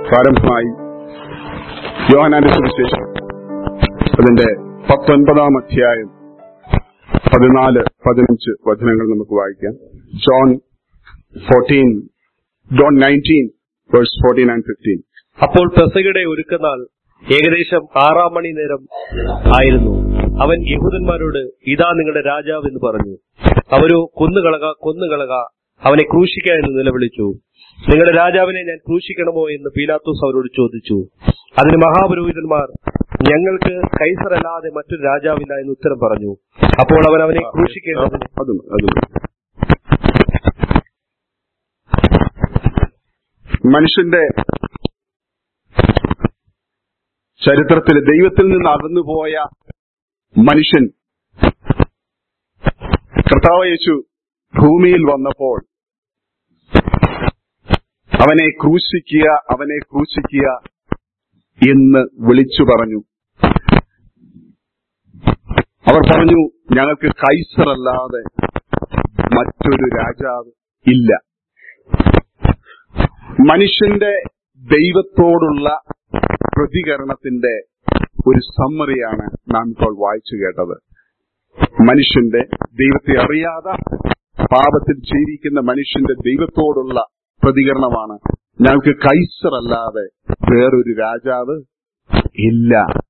പ്രാരംഭമായി യോഹനാന്റെ സുവിശേഷം അതിന്റെ പത്തൊൻപതാം അധ്യായം പതിനാല് പതിനഞ്ച് വചനങ്ങൾ നമുക്ക് വായിക്കാം John fourteen John nineteen verse fourteen and fifteen അപ്പോൾ പെസകയുടെ ഒരുക്കനാൾ ഏകദേശം ആറാം മണി നേരം ആയിരുന്നു അവൻ യഹൂദന്മാരോട് ഇതാ നിങ്ങളുടെ രാജാവ് എന്ന് പറഞ്ഞു അവരോ കൊന്നുകളക കൊന്നുകളക അവനെ ക്രൂശിക്ക എന്ന് നിലവിളിച്ചു നിങ്ങളുടെ രാജാവിനെ ഞാൻ ക്രൂശിക്കണമോ എന്ന് പീലാത്തോസ് അവരോട് ചോദിച്ചു അതിന് മഹാപുരോഹിതന്മാർ ഞങ്ങൾക്ക് കൈസറല്ലാതെ മറ്റൊരു രാജാവില്ല എന്ന് ഉത്തരം പറഞ്ഞു അപ്പോൾ അവൻ അവനെ ക്രൂശിക്കേണ്ടതിന് അതും അതും മനുഷ്യന്റെ ചരിത്രത്തിൽ ദൈവത്തിൽ നിന്ന് അകന്നുപോയ മനുഷ്യൻ കർത്താവ് യേശു ഭൂമിയിൽ വന്നപ്പോൾ അവനെ ക്രൂശിക്കുക അവനെ ക്രൂശിക്കുക എന്ന് വിളിച്ചു പറഞ്ഞു അവർ പറഞ്ഞു ഞങ്ങൾക്ക് കൈസറല്ലാതെ മറ്റൊരു രാജാവ് ഇല്ല മനുഷ്യന്റെ ദൈവത്തോടുള്ള പ്രതികരണത്തിന്റെ ഒരു സമ്മറിയാണ് നാം ഇപ്പോൾ വായിച്ചു കേട്ടത് മനുഷ്യന്റെ ദൈവത്തെ അറിയാതെ പാപത്തിൽ ചെയ്തിരിക്കുന്ന മനുഷ്യന്റെ ദൈവത്തോടുള്ള പ്രതികരണമാണ് ഞങ്ങൾക്ക് കൈസറല്ലാതെ വേറൊരു രാജാവ് ഇല്ല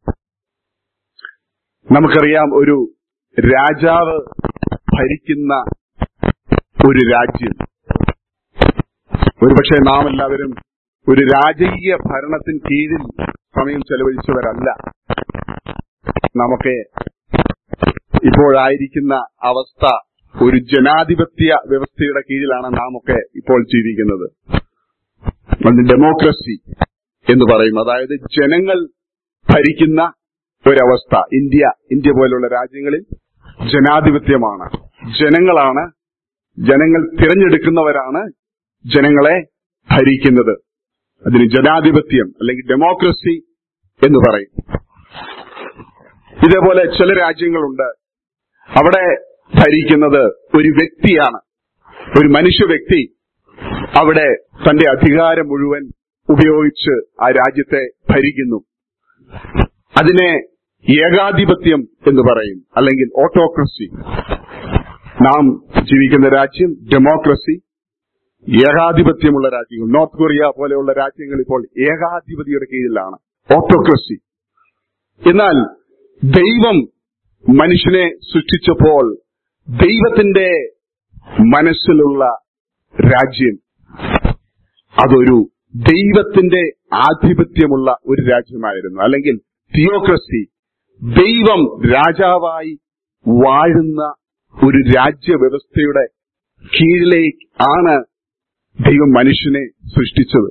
നമുക്കറിയാം ഒരു രാജാവ് ഭരിക്കുന്ന ഒരു രാജ്യം ഒരുപക്ഷെ നാം എല്ലാവരും ഒരു രാജകീയ ഭരണത്തിന് കീഴിൽ സമയം ചെലവഴിച്ചവരല്ല നമുക്ക് ഇപ്പോഴായിരിക്കുന്ന അവസ്ഥ ഒരു ജനാധിപത്യ വ്യവസ്ഥയുടെ കീഴിലാണ് നാം ഒക്കെ ഇപ്പോൾ ജീവിക്കുന്നത് അത് ഡെമോക്രസി എന്ന് പറയും അതായത് ജനങ്ങൾ ഭരിക്കുന്ന ഒരവസ്ഥ ഇന്ത്യ ഇന്ത്യ പോലുള്ള രാജ്യങ്ങളിൽ ജനാധിപത്യമാണ് ജനങ്ങളാണ് ജനങ്ങൾ തിരഞ്ഞെടുക്കുന്നവരാണ് ജനങ്ങളെ ഭരിക്കുന്നത് അതിന് ജനാധിപത്യം അല്ലെങ്കിൽ ഡെമോക്രസി എന്ന് പറയും ഇതേപോലെ ചില രാജ്യങ്ങളുണ്ട് അവിടെ ഭരിക്കുന്നത് ഒരു വ്യക്തിയാണ് ഒരു മനുഷ്യ വ്യക്തി അവിടെ തന്റെ അധികാരം മുഴുവൻ ഉപയോഗിച്ച് ആ രാജ്യത്തെ ഭരിക്കുന്നു അതിനെ ഏകാധിപത്യം എന്ന് പറയും അല്ലെങ്കിൽ ഓട്ടോക്രസി നാം ജീവിക്കുന്ന രാജ്യം ഡെമോക്രസി ഏകാധിപത്യമുള്ള രാജ്യങ്ങൾ നോർത്ത് കൊറിയ പോലെയുള്ള രാജ്യങ്ങൾ ഇപ്പോൾ ഏകാധിപതിയുടെ കീഴിലാണ് ഓട്ടോക്രസി എന്നാൽ ദൈവം മനുഷ്യനെ സൃഷ്ടിച്ചപ്പോൾ ദൈവത്തിന്റെ മനസ്സിലുള്ള രാജ്യം അതൊരു ദൈവത്തിന്റെ ആധിപത്യമുള്ള ഒരു രാജ്യമായിരുന്നു അല്ലെങ്കിൽ തിയോക്രസി ദൈവം രാജാവായി വാഴുന്ന ഒരു രാജ്യവ്യവസ്ഥയുടെ കീഴിലേക്ക് ആണ് ദൈവം മനുഷ്യനെ സൃഷ്ടിച്ചത്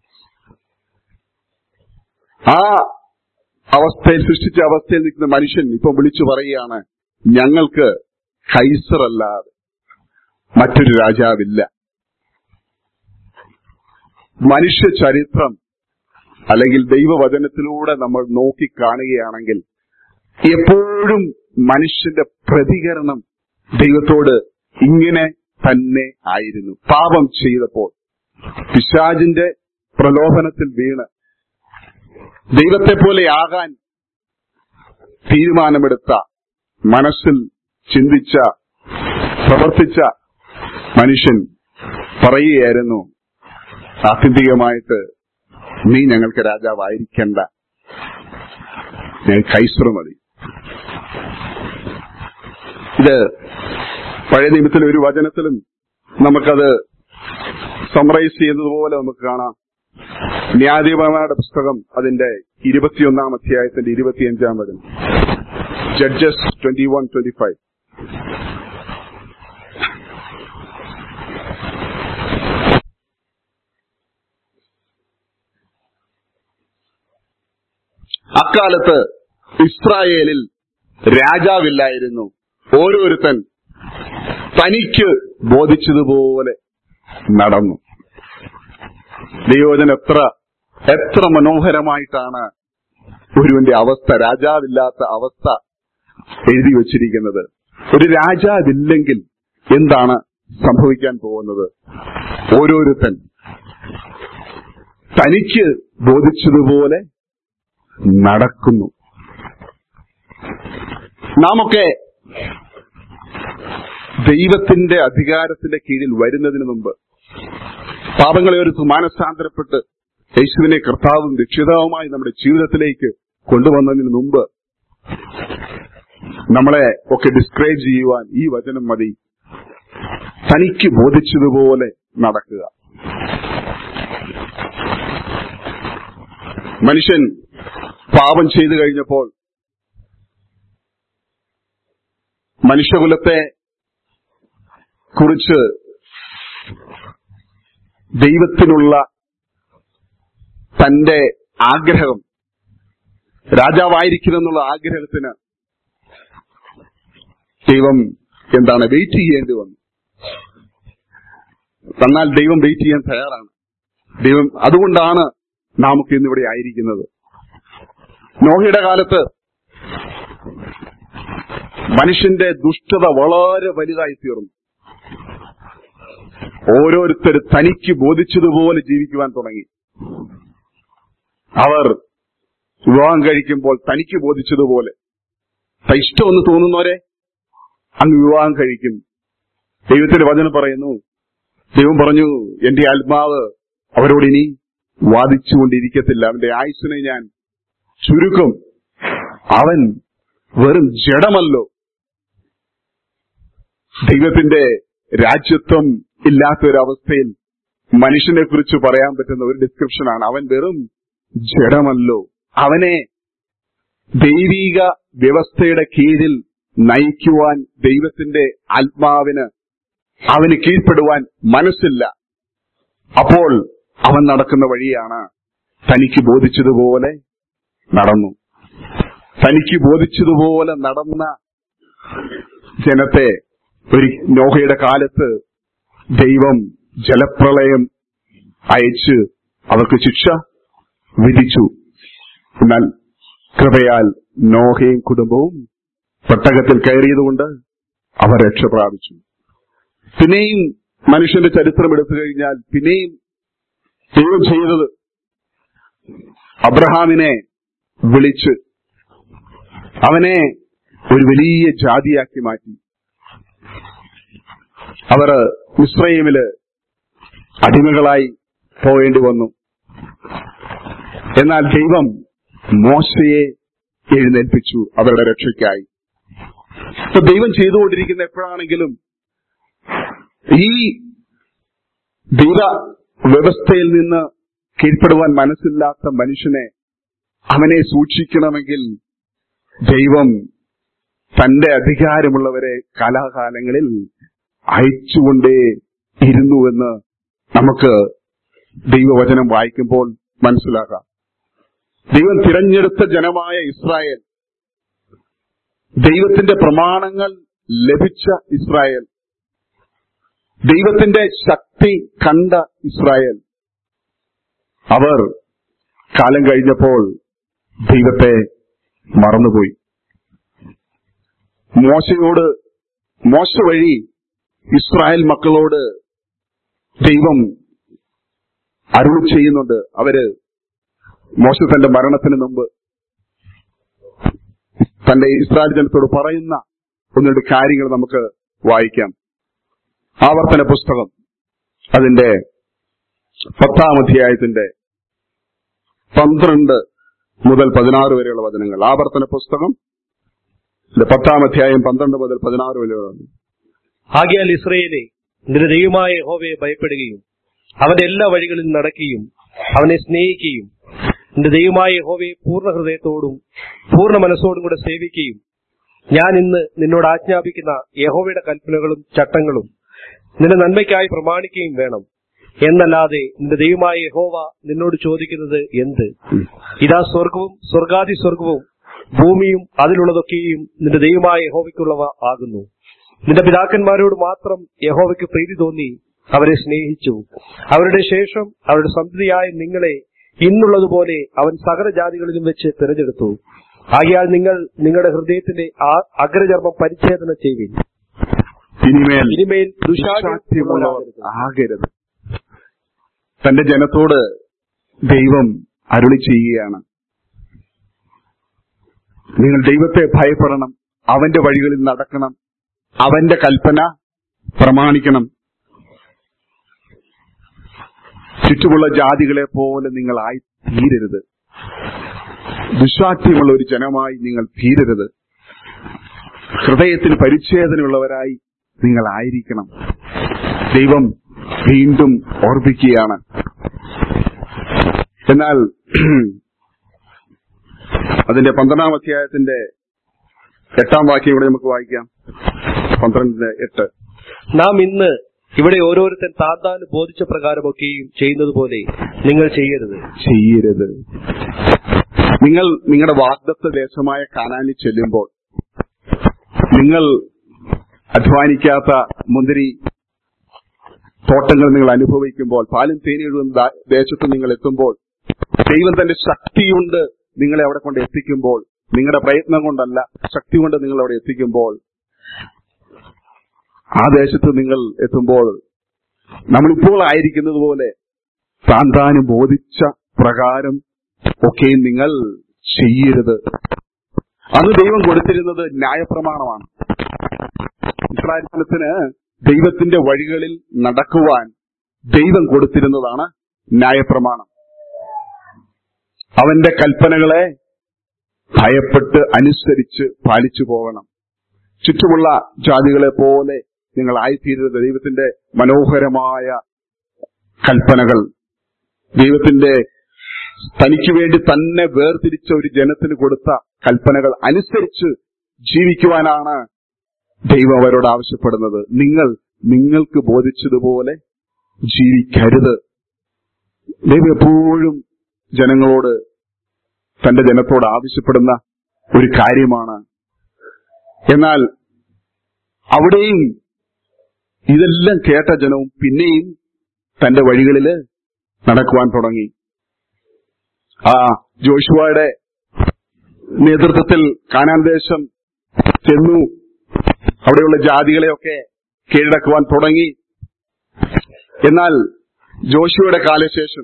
ആ അവസ്ഥയിൽ സൃഷ്ടിച്ച അവസ്ഥയിൽ നിൽക്കുന്ന മനുഷ്യൻ ഇപ്പൊ വിളിച്ചു പറയുകയാണ് ഞങ്ങൾക്ക് കൈസറല്ലാതെ മറ്റൊരു രാജാവില്ല മനുഷ്യ ചരിത്രം അല്ലെങ്കിൽ ദൈവവചനത്തിലൂടെ നമ്മൾ നോക്കി കാണുകയാണെങ്കിൽ എപ്പോഴും മനുഷ്യന്റെ പ്രതികരണം ദൈവത്തോട് ഇങ്ങനെ തന്നെ ആയിരുന്നു പാപം ചെയ്തപ്പോൾ പിശാജിന്റെ പ്രലോഭനത്തിൽ വീണ് ദൈവത്തെ പോലെ ആകാൻ തീരുമാനമെടുത്ത മനസ്സിൽ ചിന്തിച്ച പ്രവർത്തിച്ച മനുഷ്യൻ പറയുകയായിരുന്നു ആത്യന്തികമായിട്ട് നീ ഞങ്ങൾക്ക് രാജാവായിരിക്കണ്ട ഞാൻ കൈസർ മതി ഇത് പഴയ നിയമത്തിലെ ഒരു വചനത്തിലും നമുക്കത് സമറൈസ് ചെയ്യുന്നതുപോലെ നമുക്ക് കാണാം ന്യായാധിപന്മാരുടെ പുസ്തകം അതിന്റെ ഇരുപത്തിയൊന്നാം അധ്യായത്തിന്റെ ഇരുപത്തിയഞ്ചാം വചനം Judges twenty one twenty five അക്കാലത്ത് ഇസ്രായേലിൽ രാജാവില്ലായിരുന്നു ഓരോരുത്തൻ തനിക്ക് ബോധിച്ചതുപോലെ നടന്നു ദൈവജൻ എത്ര എത്ര മനോഹരമായിട്ടാണ് ഒരുവന്റെ അവസ്ഥ രാജാവില്ലാത്ത അവസ്ഥ എഴുതി വച്ചിരിക്കുന്നത് ഒരു രാജാവില്ലെങ്കിൽ എന്താണ് സംഭവിക്കാൻ പോകുന്നത് ഓരോരുത്തൻ തനിക്ക് ബോധിച്ചതുപോലെ നടക്കുന്നു നാമൊക്കെ ദൈവത്തിന്റെ അധികാരത്തിന്റെ കീഴിൽ വരുന്നതിന് മുമ്പ് പാപങ്ങളെ ഒരു മാനസാന്തരപ്പെട്ട് യേശുവിനെ കർത്താവും രക്ഷിതാവുമായി നമ്മുടെ ജീവിതത്തിലേക്ക് കൊണ്ടുവന്നതിന് മുമ്പ് നമ്മളെ ഒക്കെ ഡിസ്ക്രൈബ് ചെയ്യുവാൻ ഈ വചനം മതി തനിക്ക് ബോധിച്ചതുപോലെ നടക്കുക മനുഷ്യൻ പാപം ചെയ്തു കഴിഞ്ഞപ്പോൾ മനുഷ്യകുലത്തെ കുറിച്ച് ദൈവത്തിനുള്ള തന്റെ ആഗ്രഹം രാജാവായിരിക്കുമെന്നുള്ള ആഗ്രഹത്തിന് ദൈവം എന്താണ് വെയിറ്റ് ചെയ്യേണ്ടി വന്നു എന്നാൽ ദൈവം വെയിറ്റ് ചെയ്യാൻ തയ്യാറാണ് ദൈവം അതുകൊണ്ടാണ് നമുക്ക് ഇന്നിവിടെ ആയിരിക്കുന്നത് നോഹയുടെ കാലത്ത് മനുഷ്യന്റെ ദുഷ്ടത വളരെ വലുതായി തീർന്നു ഓരോരുത്തർ തനിക്ക് ബോധിച്ചതുപോലെ ജീവിക്കുവാൻ തുടങ്ങി അവർ വിവാഹം കഴിക്കുമ്പോൾ തനിക്ക് ബോധിച്ചതുപോലെ ത- ഇഷ്ടമെന്ന് തോന്നുന്നവരെ അങ്ങ് വിവാഹം കഴിക്കും ദൈവത്തിന്റെ വചനം പറയുന്നു ദൈവം പറഞ്ഞു എന്റെ ആത്മാവ് അവരോട് ഇനി വാദിച്ചുകൊണ്ടിരിക്കത്തില്ല അവന്റെ ആയുസ്സിനെ ഞാൻ ചുരുക്കും അവൻ വെറും ജഡമല്ലോ ദൈവത്തിന്റെ രാജ്യത്വം ഇല്ലാത്ത ഒരു അവസ്ഥയിൽ മനുഷ്യനെ കുറിച്ച് പറയാൻ പറ്റുന്ന ഒരു ഡിസ്ക്രിപ്ഷനാണ് അവൻ വെറും ജഡമല്ലോ അവനെ ദൈവീക വ്യവസ്ഥയുടെ കീഴിൽ നയിക്കുവാൻ ദൈവത്തിന്റെ ആത്മാവിന് അവന് കീഴ്പ്പെടുവാൻ മനസ്സില്ല അപ്പോൾ അവൻ നടക്കുന്ന വഴിയാണ് തനിക്ക് ബോധിച്ചതുപോലെ നടന്നു തനിക്ക് ബോധിച്ചതുപോലെ നടന്ന ജനത്തെ ഒരു നോഹയുടെ കാലത്ത് ദൈവം ജലപ്രളയം അയച്ച് അവർക്ക് ശിക്ഷ വിധിച്ചു എന്നാൽ കൃപയാൽ നോഹയും കുടുംബവും പെട്ടകത്തിൽ കയറിയതുകൊണ്ട് അവർ രക്ഷ പ്രാപിച്ചു പിന്നെയും മനുഷ്യന്റെ ചരിത്രം എടുത്തു കഴിഞ്ഞാൽ പിന്നെയും ദൈവം ചെയ്തത് അബ്രഹാമിനെ വിളിച്ച് അവനെ ഒരു വലിയ ജാതിയാക്കി മാറ്റി അവർ ഇസ്രയേമില് അടിമകളായി പോകേണ്ടി വന്നു എന്നാൽ ദൈവം മോശയെ എഴുന്നേൽപ്പിച്ചു അവരുടെ രക്ഷയ്ക്കായി ഇപ്പൊ ദൈവം ചെയ്തുകൊണ്ടിരിക്കുന്ന എപ്പോഴാണെങ്കിലും ഈ ദൈവ വ്യവസ്ഥയിൽ നിന്ന് കീഴ്പ്പെടുവാൻ മനസ്സില്ലാത്ത മനുഷ്യനെ അവനെ സൂക്ഷിക്കണമെങ്കിൽ ദൈവം തന്റെ അധികാരമുള്ളവരെ കാലാകാലങ്ങളിൽ അയച്ചുകൊണ്ടേ ഇരുന്നുവെന്ന് നമുക്ക് ദൈവവചനം വായിക്കുമ്പോൾ മനസ്സിലാക്കാം ദൈവം തിരഞ്ഞെടുത്ത ജനമായ ഇസ്രായേൽ ദൈവത്തിന്റെ പ്രമാണങ്ങൾ ലഭിച്ച ഇസ്രായേൽ ദൈവത്തിന്റെ ശക്തി കണ്ട ഇസ്രായേൽ അവർ കാലം കഴിഞ്ഞപ്പോൾ ദൈവത്തെ മറന്നുപോയി മോശയോട് മോശ വഴി ഇസ്രായേൽ മക്കളോട് ദൈവം അരുൾ ചെയ്യുന്നുണ്ട് അവര് മോശ തന്റെ മരണത്തിന് മുമ്പ് തന്റെ ഇസ്രായേൽ ജനത്തോട് പറയുന്ന ഒന്ന് രണ്ട് കാര്യങ്ങൾ നമുക്ക് വായിക്കാം ആവർത്തന പുസ്തകം അതിന്റെ പത്താം അധ്യായത്തിന്റെ പന്ത്രണ്ട് മുതൽ പതിനാറ് വരെയുള്ള വചനങ്ങൾ ആവർത്തന പുസ്തകം ഇതിന്റെ പത്താം അധ്യായം പന്ത്രണ്ട് മുതൽ പതിനാറ് വരെയുള്ള ആകിയാൽ ഇസ്രയേലെ നിന്റെ ദൈവമായ യഹോവയെ ഭയപ്പെടുകയും അവന്റെ എല്ലാ വഴികളിലും നടക്കുകയും അവനെ സ്നേഹിക്കുകയും നിന്റെ ദൈവമായ യഹോവയെ പൂർണ്ണ ഹൃദയത്തോടും പൂർണ്ണ മനസ്സോടും കൂടെ സേവിക്കുകയും ഞാൻ ഇന്ന് നിന്നോട് ആജ്ഞാപിക്കുന്ന യഹോവയുടെ കൽപ്പനകളും ചട്ടങ്ങളും നിന്റെ നന്മയ്ക്കായി പ്രമാണിക്കുകയും വേണം എന്നല്ലാതെ നിന്റെ ദൈവമായ യഹോവ നിന്നോട് ചോദിക്കുന്നത് എന്ത് ഇതാ സ്വർഗവും സ്വർഗാദി സ്വർഗവും ഭൂമിയും അതിലുള്ളതൊക്കെയും നിന്റെ ദൈവമായ യഹോവയ്ക്കുള്ളവ ആകുന്നു നിന്റെ പിതാക്കന്മാരോട് മാത്രം യഹോവയ്ക്ക് പ്രീതി തോന്നി അവരെ സ്നേഹിച്ചു അവരുടെ ശേഷം അവരുടെ സന്തതിയായ നിങ്ങളെ ഇന്നുള്ളതുപോലെ അവൻ സകല ജാതികളിലും വെച്ച് തിരഞ്ഞെടുത്തു ആകിയാൽ നിങ്ങൾ നിങ്ങളുടെ ഹൃദയത്തിന്റെ ആ അഗ്രചർമ്മം പരിച്ഛേദന ചെയ്യുവിൻ ഇനിമേൽ ഇനിമേൽ ദുശാഠ്യമുള്ളവർ ദുശാഠ്യമുള്ളവർ ആകരുത് തന്റെ ജനത്തോട് ദൈവം അരുളി ചെയ്യുകയാണ് നിങ്ങൾ ദൈവത്തെ ഭയപ്പെടണം അവന്റെ വഴികളിൽ നടക്കണം അവന്റെ കൽപ്പന പ്രമാണിക്കണം ചുറ്റുമുള്ള ജാതികളെ പോലെ നിങ്ങളായി തീരരുത് ദുശാഠ്യമുള്ള ഒരു ജനമായി നിങ്ങൾ തീരരുത് ഹൃദയത്തിന് പരിച്ഛേദനയുള്ളവരായി നിങ്ങൾ ആയിരിക്കണം ദൈവം വീണ്ടും ഓർപ്പിക്കുകയാണ് എന്നാൽ അതിന്റെ പന്ത്രണ്ടാം അധ്യായത്തിന്റെ എട്ടാം വാക്യം കൂടെ നമുക്ക് വായിക്കാം പന്ത്രണ്ടിന്റെ എട്ട് നാം ഇന്ന് ഇവിടെ ഓരോരുത്തൻ താന്താന് ബോധിച്ച പ്രകാരമൊക്കെയും ചെയ്യുന്നത് പോലെ നിങ്ങൾ ചെയ്യരുത് ചെയ്യരുത് നിങ്ങൾ നിങ്ങളുടെ വാഗ്ദത്ത ദേശമായ കാനാനിൽ ചെല്ലുമ്പോൾ നിങ്ങൾ അധ്വാനിക്കാത്ത മുന്തിരി തോട്ടങ്ങൾ നിങ്ങൾ അനുഭവിക്കുമ്പോൾ പാലും തേനിഴുന്ന ദാ- ദേശത്ത് നിങ്ങൾ എത്തുമ്പോൾ ദൈവം തന്റെ ശക്തി കൊണ്ട് നിങ്ങളെ അവിടെ കൊണ്ട് എത്തിക്കുമ്പോൾ നിങ്ങളുടെ പ്രയത്നം കൊണ്ടല്ല ശക്തി കൊണ്ട് നിങ്ങൾ അവിടെ എത്തിക്കുമ്പോൾ ആ ദേശത്ത് നിങ്ങൾ എത്തുമ്പോൾ നമ്മളിപ്പോൾ ആയിരിക്കുന്നത് പോലെ താൻ താനും ബോധിച്ച പ്രകാരം ഒക്കെ നിങ്ങൾ ചെയ്യരുത് അന്ന് ദൈവം കൊടുത്തിരുന്നത് ന്യായപ്രമാണമാണ് ഇസ്രായേൽ ജനത്തിന് ദൈവത്തിന്റെ വഴികളിൽ നടക്കുവാൻ ദൈവം കൊടുത്തിരുന്നതാണ് ന്യായപ്രമാണം അവന്റെ കൽപ്പനകളെ ഭയപ്പെട്ട് അനുസരിച്ച് പാലിച്ചു പോകണം ചുറ്റുമുള്ള ജാതികളെ പോലെ നിങ്ങൾ ആയിത്തീരരുത് ദൈവത്തിന്റെ മനോഹരമായ കൽപ്പനകൾ ദൈവത്തിന്റെ തനിക്ക് വേണ്ടി തന്നെ വേർതിരിച്ച ഒരു ജനത്തിന് കൊടുത്ത കൽപ്പനകൾ അനുസരിച്ച് ജീവിക്കുവാനാണ് ദൈവം അവരോട് ആവശ്യപ്പെടുന്നത് നിങ്ങൾ നിങ്ങൾക്ക് ബോധിച്ചതുപോലെ ജീവിക്കരുത് ദൈവം എപ്പോഴും ജനങ്ങളോട് തന്റെ ജനത്തോട് ആവശ്യപ്പെടുന്ന ഒരു കാര്യമാണ് എന്നാൽ അവിടെയും ഇതെല്ലാം കേട്ട ജനവും പിന്നെയും തന്റെ വഴികളില് നടക്കുവാൻ തുടങ്ങി ആ ജോഷുവയുടെ നേതൃത്വത്തിൽ കാനാൻ ദേശം ചെന്നു അവിടെയുള്ള ജാതികളെയൊക്കെ കീഴടക്കുവാൻ തുടങ്ങി എന്നാൽ ജോഷുവയുടെ കാലശേഷം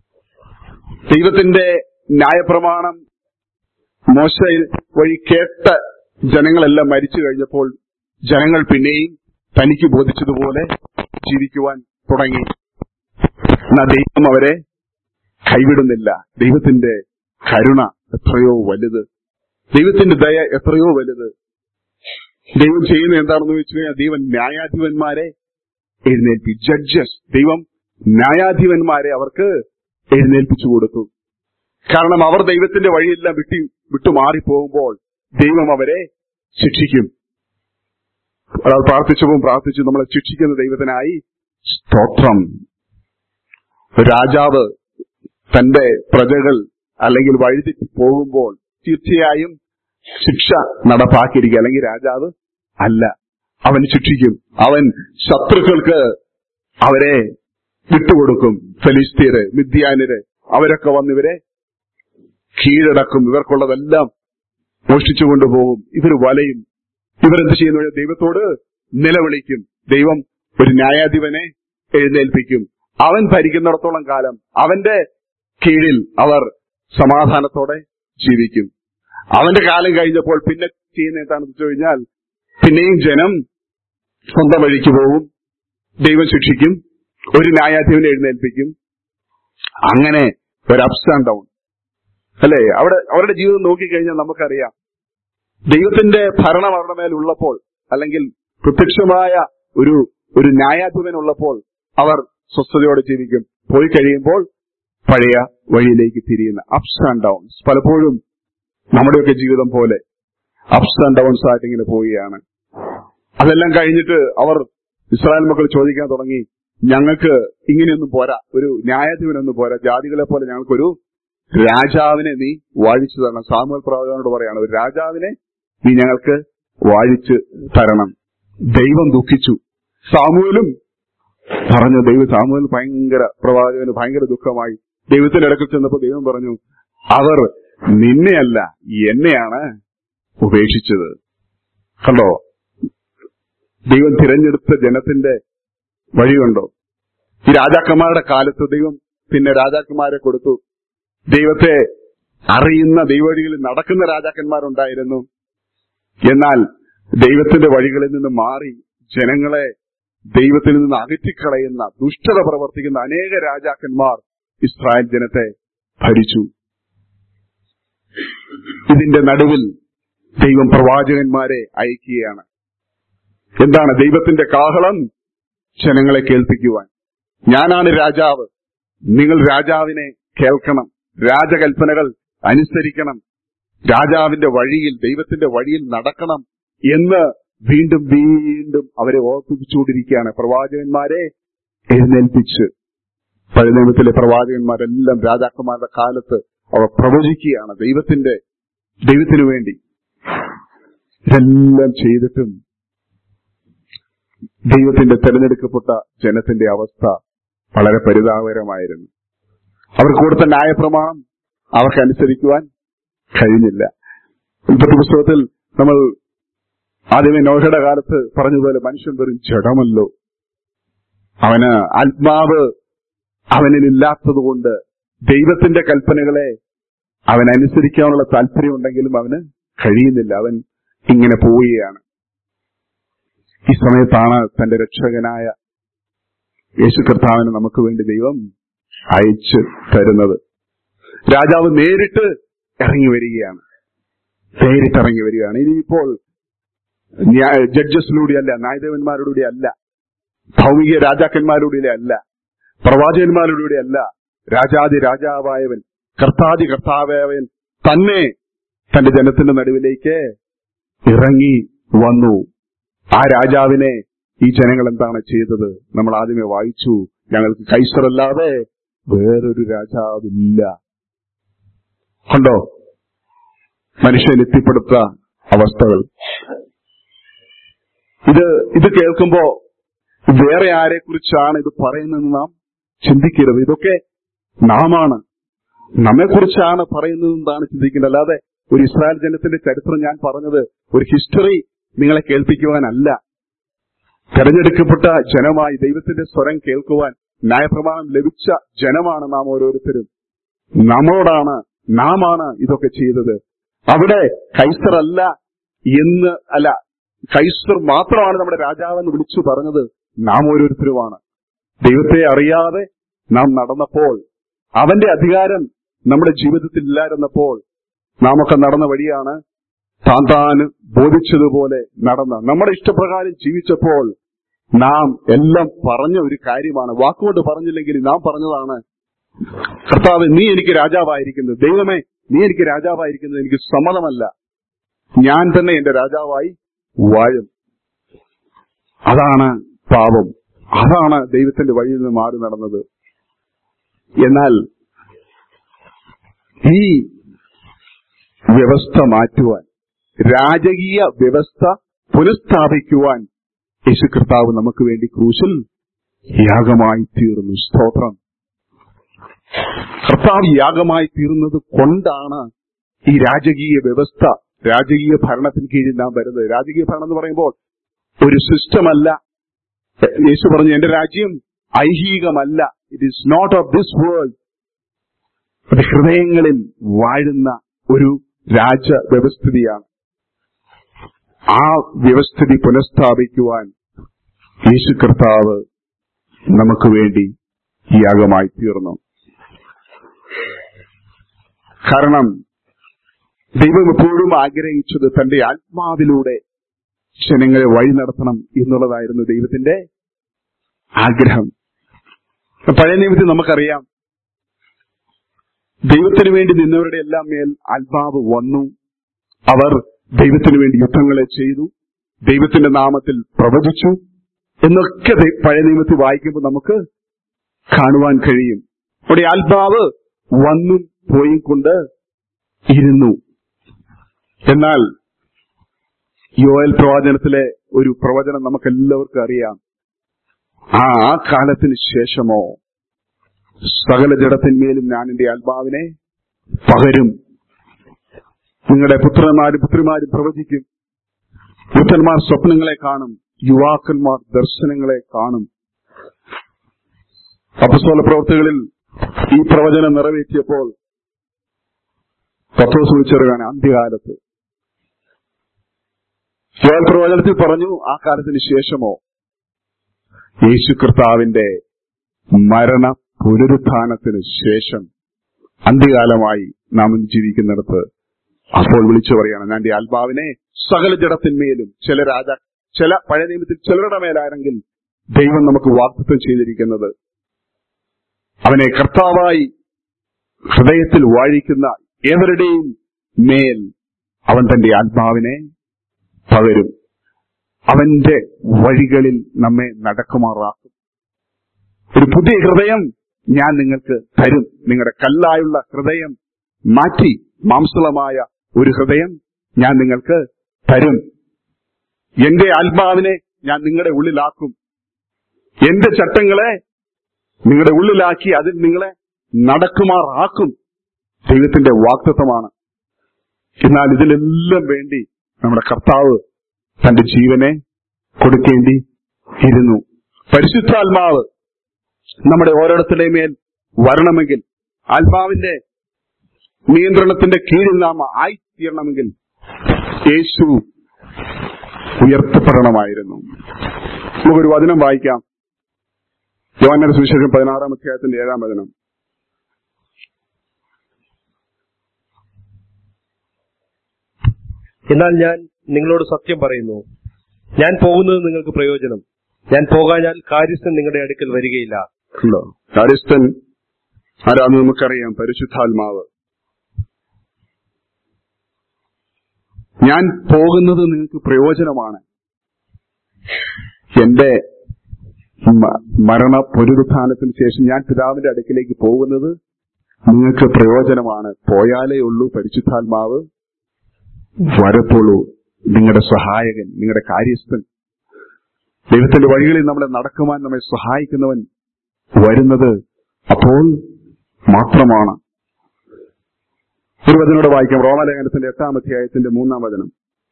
ദൈവത്തിന്റെ ന്യായപ്രമാണം മോശ വഴി കേട്ട ജനങ്ങളെല്ലാം മരിച്ചു കഴിഞ്ഞപ്പോൾ ജനങ്ങൾ പിന്നെയും തനിക്ക് ബോധിച്ചതുപോലെ ജീവിക്കുവാൻ തുടങ്ങി എന്നാൽ ദൈവം അവരെ കൈവിടുന്നില്ല ദൈവത്തിന്റെ കരുണ എത്രയോ വലുത് ദൈവത്തിന്റെ ദയ എത്രയോ വലുത് ദൈവം ചെയ്യുന്നത് എന്താണെന്ന് വെച്ച് കഴിഞ്ഞാൽ ദൈവം ന്യായാധിപന്മാരെ എഴുന്നേൽപ്പി ജഡ്ജസ് ദൈവം ന്യായാധിപന്മാരെ അവർക്ക് എഴുന്നേൽപ്പിച്ചു കൊടുത്തു കാരണം അവർ ദൈവത്തിന്റെ വഴിയെല്ലാം വിട്ടി വിട്ടുമാറി പോകുമ്പോൾ ദൈവം അവരെ ശിക്ഷിക്കും ഒരാൾ പ്രാർത്ഥിച്ചപ്പോൾ പ്രാർത്ഥിച്ചു നമ്മളെ ശിക്ഷിക്കുന്ന ദൈവത്തിനായി സ്തോത്രം രാജാവ് തന്റെ പ്രജകൾ അല്ലെങ്കിൽ വഴിതെറ്റി പോകുമ്പോൾ തീർച്ചയായും ശിക്ഷ നടപ്പാക്കിയിരിക്കുക അല്ലെങ്കിൽ രാജാവ് അല്ല അവൻ ശിക്ഷിക്കും അവൻ ശത്രുക്കൾക്ക് അവരെ വിട്ടുകൊടുക്കും ഫെലിസ്തീര് മിഥ്യാനര് അവരൊക്കെ വന്ന് ഇവരെ കീഴടക്കും ഇവർക്കുള്ളതെല്ലാം മോഷ്ടിച്ചു കൊണ്ടുപോകും ഇവർ വലയും ഇവരെന്ത് ചെയ്യുന്നു ദൈവത്തോട് നിലവിളിക്കും ദൈവം ഒരു ന്യായാധിപനെ എഴുന്നേൽപ്പിക്കും അവൻ ഭരിക്കുന്നിടത്തോളം കാലം അവന്റെ കീഴിൽ അവർ സമാധാനത്തോടെ ജീവിക്കും അവന്റെ കാലം കഴിഞ്ഞപ്പോൾ പിന്നെ ചെയ്യുന്ന എന്താണെന്ന് വെച്ച് കഴിഞ്ഞാൽ പിന്നെയും ജനം സ്വന്തം വഴിക്ക് പോകും ദൈവം ശിക്ഷിക്കും ഒരു ന്യായാധിപനെ എഴുന്നേൽപ്പിക്കും അങ്ങനെ ഒരു അപ്സ് ആൻഡ് ഡൗൺ അല്ലേ അവിടെ അവരുടെ ജീവിതം നോക്കിക്കഴിഞ്ഞാൽ നമുക്കറിയാം ദൈവത്തിന്റെ ഭരണം അവരുടെ മേൽ ഉള്ളപ്പോൾ അല്ലെങ്കിൽ പ്രത്യക്ഷമായ ഒരു ഒരു ന്യായാധിപൻ ഉള്ളപ്പോൾ അവർ സ്വസ്ഥതയോടെ ജീവിക്കും പോയി കഴിയുമ്പോൾ പഴയ വഴിയിലേക്ക് തിരിയുന്ന അപ്സ് ആൻഡ് ഡൗൺസ് പലപ്പോഴും നമ്മുടെയൊക്കെ ജീവിതം പോലെ അപ്സ് ആൻഡ് ഡൗൺസ് ആയിട്ട് ഇങ്ങനെ പോവുകയാണ് അതെല്ലാം കഴിഞ്ഞിട്ട് അവർ ഇസ്രായേൽ മക്കൾ ചോദിക്കാൻ തുടങ്ങി ഞങ്ങൾക്ക് ഇങ്ങനെയൊന്നും പോരാ ഒരു ന്യായാധിപനൊന്നും പോരാ ജാതികളെ പോലെ ഞങ്ങൾക്കൊരു രാജാവിനെ നീ വാഴിച്ചു തരണം സാമുവൽ പ്രവാചകനോട് പറയാണ് ഒരു രാജാവിനെ നീ ഞങ്ങൾക്ക് വാഴിച്ചു തരണം ദൈവം ദുഃഖിച്ചു സാമുവലും പറഞ്ഞു ദൈവ സാമുവൽ ഭയങ്കര പ്രവാചകന് ഭയങ്കര ദുഃഖമായി ദൈവത്തിന്റെ ഇടയ്ക്ക് ചെന്നപ്പോ ദൈവം പറഞ്ഞു അവർ നിന്നെയല്ല എന്നെയാണ് ഉപേക്ഷിച്ചത് കണ്ടോ ദൈവം തിരഞ്ഞെടുത്ത ജനത്തിന്റെ വഴിയുണ്ടോ ഈ രാജാക്കന്മാരുടെ കാലത്ത് ദൈവം പിന്നെ രാജാക്കന്മാരെ കൊടുത്തു ദൈവത്തെ അറിയുന്ന ദൈവവഴികളിൽ നടക്കുന്ന രാജാക്കന്മാരുണ്ടായിരുന്നു എന്നാൽ ദൈവത്തിന്റെ വഴികളിൽ നിന്ന് മാറി ജനങ്ങളെ ദൈവത്തിൽ നിന്ന് അകറ്റിക്കളയുന്ന ദുഷ്ടത പ്രവർത്തിക്കുന്ന അനേക രാജാക്കന്മാർ ഇസ്രായേൽ ജനത്തെ ഭരിച്ചു ഇതിന്റെ നടുവിൽ ദൈവം പ്രവാചകന്മാരെ അയക്കുകയാണ് എന്താണ് ദൈവത്തിന്റെ കാഹളം ജനങ്ങളെ കേൾപ്പിക്കുവാൻ ഞാനാണ് രാജാവ് നിങ്ങൾ രാജാവിനെ കേൾക്കണം രാജകൽപ്പനകൾ അനുസരിക്കണം രാജാവിന്റെ വഴിയിൽ ദൈവത്തിന്റെ വഴിയിൽ നടക്കണം എന്ന് വീണ്ടും വീണ്ടും അവരെ ഓർപ്പിച്ചുകൊണ്ടിരിക്കുകയാണ് പ്രവാചകന്മാരെ എഴുന്നേൽപ്പിച്ച് പഴയ നിയമത്തിലെ പ്രവാചകന്മാരെല്ലാം രാജാക്കന്മാരുടെ കാലത്ത് അവർ പ്രവചിക്കുകയാണ് ദൈവത്തിന്റെ ദൈവത്തിനു വേണ്ടി ഇതെല്ലാം ചെയ്തിട്ടും ദൈവത്തിന്റെ തെരഞ്ഞെടുക്കപ്പെട്ട ജനത്തിന്റെ അവസ്ഥ വളരെ പരിതാപകരമായിരുന്നു അവർക്ക് കൊടുത്ത ന്യായപ്രമാണം അവർക്ക് അനുസരിക്കുവാൻ കഴിഞ്ഞില്ല ഉൽപ്പത്തി പുസ്തകത്തിൽ നമ്മൾ ആദ്യമേ നോഹയുടെ കാലത്ത് പറഞ്ഞതുപോലെ മനുഷ്യൻ വെറും ജഡമല്ലോ അവന് ആത്മാവ് അവനില്ലാത്തതുകൊണ്ട് ദൈവത്തിന്റെ കൽപ്പനകളെ അവൻ അനുസരിക്കാനുള്ള താല്പര്യമുണ്ടെങ്കിലും അവന് കഴിയുന്നില്ല അവൻ ഇങ്ങനെ പോവുകയാണ് ഈ സമയത്താണ് തന്റെ രക്ഷകനായ യേശു കർത്താവിനെ നമുക്ക് വേണ്ടി ദൈവം അയച്ചു തരുന്നത് രാജാവ് നേരിട്ട് ഇറങ്ങി വരികയാണ് നേരിട്ട് ഇറങ്ങി വരികയാണ് ഇനിയിപ്പോൾ ജഡ്ജസിലൂടെ അല്ല ന്യായദേവന്മാരുടെ അല്ല ഭൗമിക രാജാക്കന്മാരുടെ അല്ല പ്രവാചകന്മാരുടെ അല്ല രാജാതി രാജാവായവൻ കർത്താതി കർത്താവായവൻ തന്നെ തന്റെ ജനത്തിന്റെ നടുവിലേക്ക് ഇറങ്ങി വന്നു ആ രാജാവിനെ ഈ ജനങ്ങൾ എന്താണ് ചെയ്തത് നമ്മൾ ആദ്യമേ വായിച്ചു ഞങ്ങൾക്ക് കൈസറല്ലാതെ വേറൊരു രാജാവില്ല കണ്ടോ മനുഷ്യൻ എത്തിപ്പെടുത്ത അവസ്ഥകൾ ഇത് ഇത് കേൾക്കുമ്പോ വേറെ ആരെ കുറിച്ചാണ് ഇത് പറയുന്നതെന്ന് നാം ചിന്തിക്കരുത് ഇതൊക്കെ നാമാണ് നമ്മെക്കുറിച്ചാണ് പറയുന്നതെന്നാണ് ചിന്തിക്കേണ്ടത് അല്ലാതെ ഒരു ഇസ്രായേൽ ജനത്തിന്റെ ചരിത്രം ഞാൻ പറഞ്ഞത് ഒരു ഹിസ്റ്ററി നിങ്ങളെ കേൾപ്പിക്കുവാനല്ല തെരഞ്ഞെടുക്കപ്പെട്ട ജനമായി ദൈവത്തിന്റെ സ്വരം കേൾക്കുവാൻ ന്യായപ്രമാണം ലഭിച്ച ജനമാണ് നാം ഓരോരുത്തരും നമ്മളോടാണ് നാമാണ് ഇതൊക്കെ ചെയ്തത് അവിടെ കൈസർ അല്ല എന്ന് അല്ല കൈസർ മാത്രമാണ് നമ്മുടെ രാജാവെന്ന് വിളിച്ചു പറഞ്ഞത് നാം ഓരോരുത്തരുമാണ് ദൈവത്തെ അറിയാതെ നാം നടന്നപ്പോൾ അവന്റെ അധികാരം നമ്മുടെ ജീവിതത്തിൽ ഇല്ലായിരുന്നപ്പോൾ നാം ഒക്കെ നടന്ന വഴിയാണ് താൻ താൻ ബോധിച്ചതുപോലെ നടന്ന നമ്മുടെ ഇഷ്ടപ്രകാരം ജീവിച്ചപ്പോൾ നാം എല്ലാം പറഞ്ഞ ഒരു കാര്യമാണ് വാക്കുകൊണ്ട് പറഞ്ഞില്ലെങ്കിൽ നാം പറഞ്ഞതാണ് കർത്താവ് നീ എനിക്ക് രാജാവായിരിക്കുന്നത് ദൈവമേ നീ എനിക്ക് രാജാവായിരിക്കുന്നത് എനിക്ക് സമ്മതമല്ല ഞാൻ തന്നെ എന്റെ രാജാവായി വാഴും അതാണ് പാപം അതാണ് ദൈവത്തിന്റെ വഴിയിൽ നിന്ന് മാറി നടന്നത് എന്നാൽ ഈ വ്യവസ്ഥ മാറ്റുവാൻ രാജകീയ വ്യവസ്ഥ പുനഃസ്ഥാപിക്കുവാൻ യേശു കർത്താവ് നമുക്ക് വേണ്ടി ക്രൂശിൽ യാഗമായി തീർന്നു സ്തോത്രം കർത്താവ് യാഗമായി തീർന്നത് കൊണ്ടാണ് ഈ രാജകീയ വ്യവസ്ഥ രാജകീയ ഭരണത്തിന് കീഴിൽ നാം വരുന്നത് രാജകീയ ഭരണം എന്ന് പറയുമ്പോൾ ഒരു സിസ്റ്റം അല്ല യേശു പറഞ്ഞു എന്റെ രാജ്യം ഐഹികമല്ല it is not of this world അത് ഹൃദയങ്ങളിൽ വാഴുന്ന ഒരു രാജ വ്യവസ്ഥിതിയാണ് ആ വ്യവസ്ഥിതി പുനഃസ്ഥാപിക്കുവാൻ യേശു കർത്താവ് നമുക്ക് വേണ്ടി യാഗമായി തീർന്നു കാരണം ദൈവം എപ്പോഴും ആഗ്രഹിച്ചത് തന്റെ ആത്മാവിലൂടെ ജനങ്ങളെ വഴി നടത്തണം എന്നുള്ളതായിരുന്നു ദൈവത്തിന്റെ ആഗ്രഹം പഴയ നിയമത്തിൽ നമുക്കറിയാം ദൈവത്തിന് വേണ്ടി നിന്നവരുടെ എല്ലാം മേൽ ആത്മാവ് വന്നു അവർ ദൈവത്തിന് വേണ്ടി യുദ്ധങ്ങളെ ചെയ്തു ദൈവത്തിന്റെ നാമത്തിൽ പ്രവചിച്ചു എന്നൊക്കെ ദൈ- പഴയ നിയമത്തിൽ വായിക്കുമ്പോൾ നമുക്ക് കാണുവാൻ കഴിയും അവിടെ ആത്മാവ് വന്നും പോയും കൊണ്ട് ഇരുന്നു എന്നാൽ യോയൽ പ്രവാചനത്തിലെ ഒരു പ്രവചനം നമുക്ക് എല്ലാവർക്കും അറിയാം ആ ആ കാലത്തിന് ശേഷമോ സകല ജഡത്തിന്മേലും ഞാൻ എന്റെ ആത്മാവിനെ പകരും നിങ്ങളുടെ പുത്രന്മാരും പുത്രിമാരും പ്രവചിക്കും പുത്രന്മാർ സ്വപ്നങ്ങളെ കാണും യുവാക്കന്മാർ ദർശനങ്ങളെ കാണും അപ്പസ്തോല പ്രവർത്തികളിൽ ഈ പ്രവചനം നിറവേറ്റിയപ്പോൾ പത്രോസ് വിളിച്ചറിയാണ് അന്ത്യകാലത്ത് യോൽ പ്രവചനത്തിൽ പറഞ്ഞു ആ കാലത്തിന് ശേഷമോ യേശു കർത്താവിന്റെ മരണ പുനരുത്ഥാനത്തിന് ശേഷം അന്ത്യകാലമായി നാം ഇന്ന് ജീവിക്കുന്നിടത്ത് അപ്പോൾ വിളിച്ചു പറയാണ് ഞാൻ എന്റെ ആത്മാവിനെ സകല ജഡത്തിന്മേലും ചില രാജ ചില പഴയ നിയമത്തിൽ ചിലരുടെ മേലാണെങ്കിൽ ദൈവം നമുക്ക് വാഗ്ദത്വം ചെയ്തിരിക്കുന്നത് അവനെ കർത്താവായി ഹൃദയത്തിൽ വാഴിക്കുന്ന ഏവരുടെയും മേൽ അവൻ തന്റെ ആത്മാവിനെ പകരും അവന്റെ വഴികളിൽ നമ്മെ നടക്കുമാറാക്കും ഒരു പുതിയ ഹൃദയം ഞാൻ നിങ്ങൾക്ക് തരും നിങ്ങളുടെ കല്ലായുള്ള ഹൃദയം മാറ്റി മാംസളമായ ഒരു ഹൃദയം ഞാൻ നിങ്ങൾക്ക് തരും എന്റെ ആത്മാവിനെ ഞാൻ നിങ്ങളുടെ ഉള്ളിലാക്കും എന്റെ ചട്ടങ്ങളെ നിങ്ങളുടെ ഉള്ളിലാക്കി അതിൽ നിങ്ങളെ നടക്കുമാറാക്കും ദൈവത്തിന്റെ വാക്തത്വമാണ് എന്നാൽ ഇതിലെല്ലാം വേണ്ടി നമ്മുടെ കർത്താവ് തന്റെ ജീവനെ കൊടുക്കേണ്ടി ഇരുന്നു പരിശുദ്ധാത്മാവ് നമ്മുടെ ഓരോരുത്തരുടെയും മേൽ വരണമെങ്കിൽ ആത്മാവിന്റെ നിയന്ത്രണത്തിന്റെ കീഴിൽ നാം ആയിത്തീരണമെങ്കിൽ യേശു ഉയർത്തപ്പെടണമായിരുന്നു നമുക്കൊരു വചനം വായിക്കാം യോഹന്നാന്റെ സുവിശേഷം പതിനാറാം അധ്യായത്തിന്റെ ഏഴാം വചനം എന്നാൽ ഞാൻ നിങ്ങളോട് സത്യം പറയുന്നു ഞാൻ പോകുന്നത് നിങ്ങൾക്ക് പ്രയോജനം ഞാൻ പോകാഞ്ഞാൽ കാര്യസ്ഥൻ നിങ്ങളുടെ അടുക്കൽ വരികയില്ല ഉണ്ടോ കാര്യസ്ഥൻ ആരാന്ന് നമുക്കറിയാം പരിശുദ്ധാത്മാവ് ഞാൻ പോകുന്നത് നിങ്ങൾക്ക് പ്രയോജനമാണ് എന്റെ മ- മരണ പുനരുത്ഥാനത്തിന് ശേഷം ഞാൻ പിതാവിന്റെ അടുക്കിലേക്ക് പോകുന്നത് നിങ്ങൾക്ക് പ്രയോജനമാണ് പോയാലേ ഉള്ളൂ പരിശുദ്ധാത്മാവ് വരത്തുള്ളൂ നിങ്ങളുടെ സഹായകൻ നിങ്ങളുടെ കാര്യസ്ഥൻ ദൈവത്തിന്റെ വഴികളിൽ നമ്മളെ നടക്കുവാൻ നമ്മെ സഹായിക്കുന്നവൻ വരുന്നത് അപ്പോൾ മാത്രമാണ് ഒരു വചനോട് വായിക്കാം റോമലേഖനത്തിന്റെ എട്ടാം അധ്യായത്തിന്റെ മൂന്നാം വചനം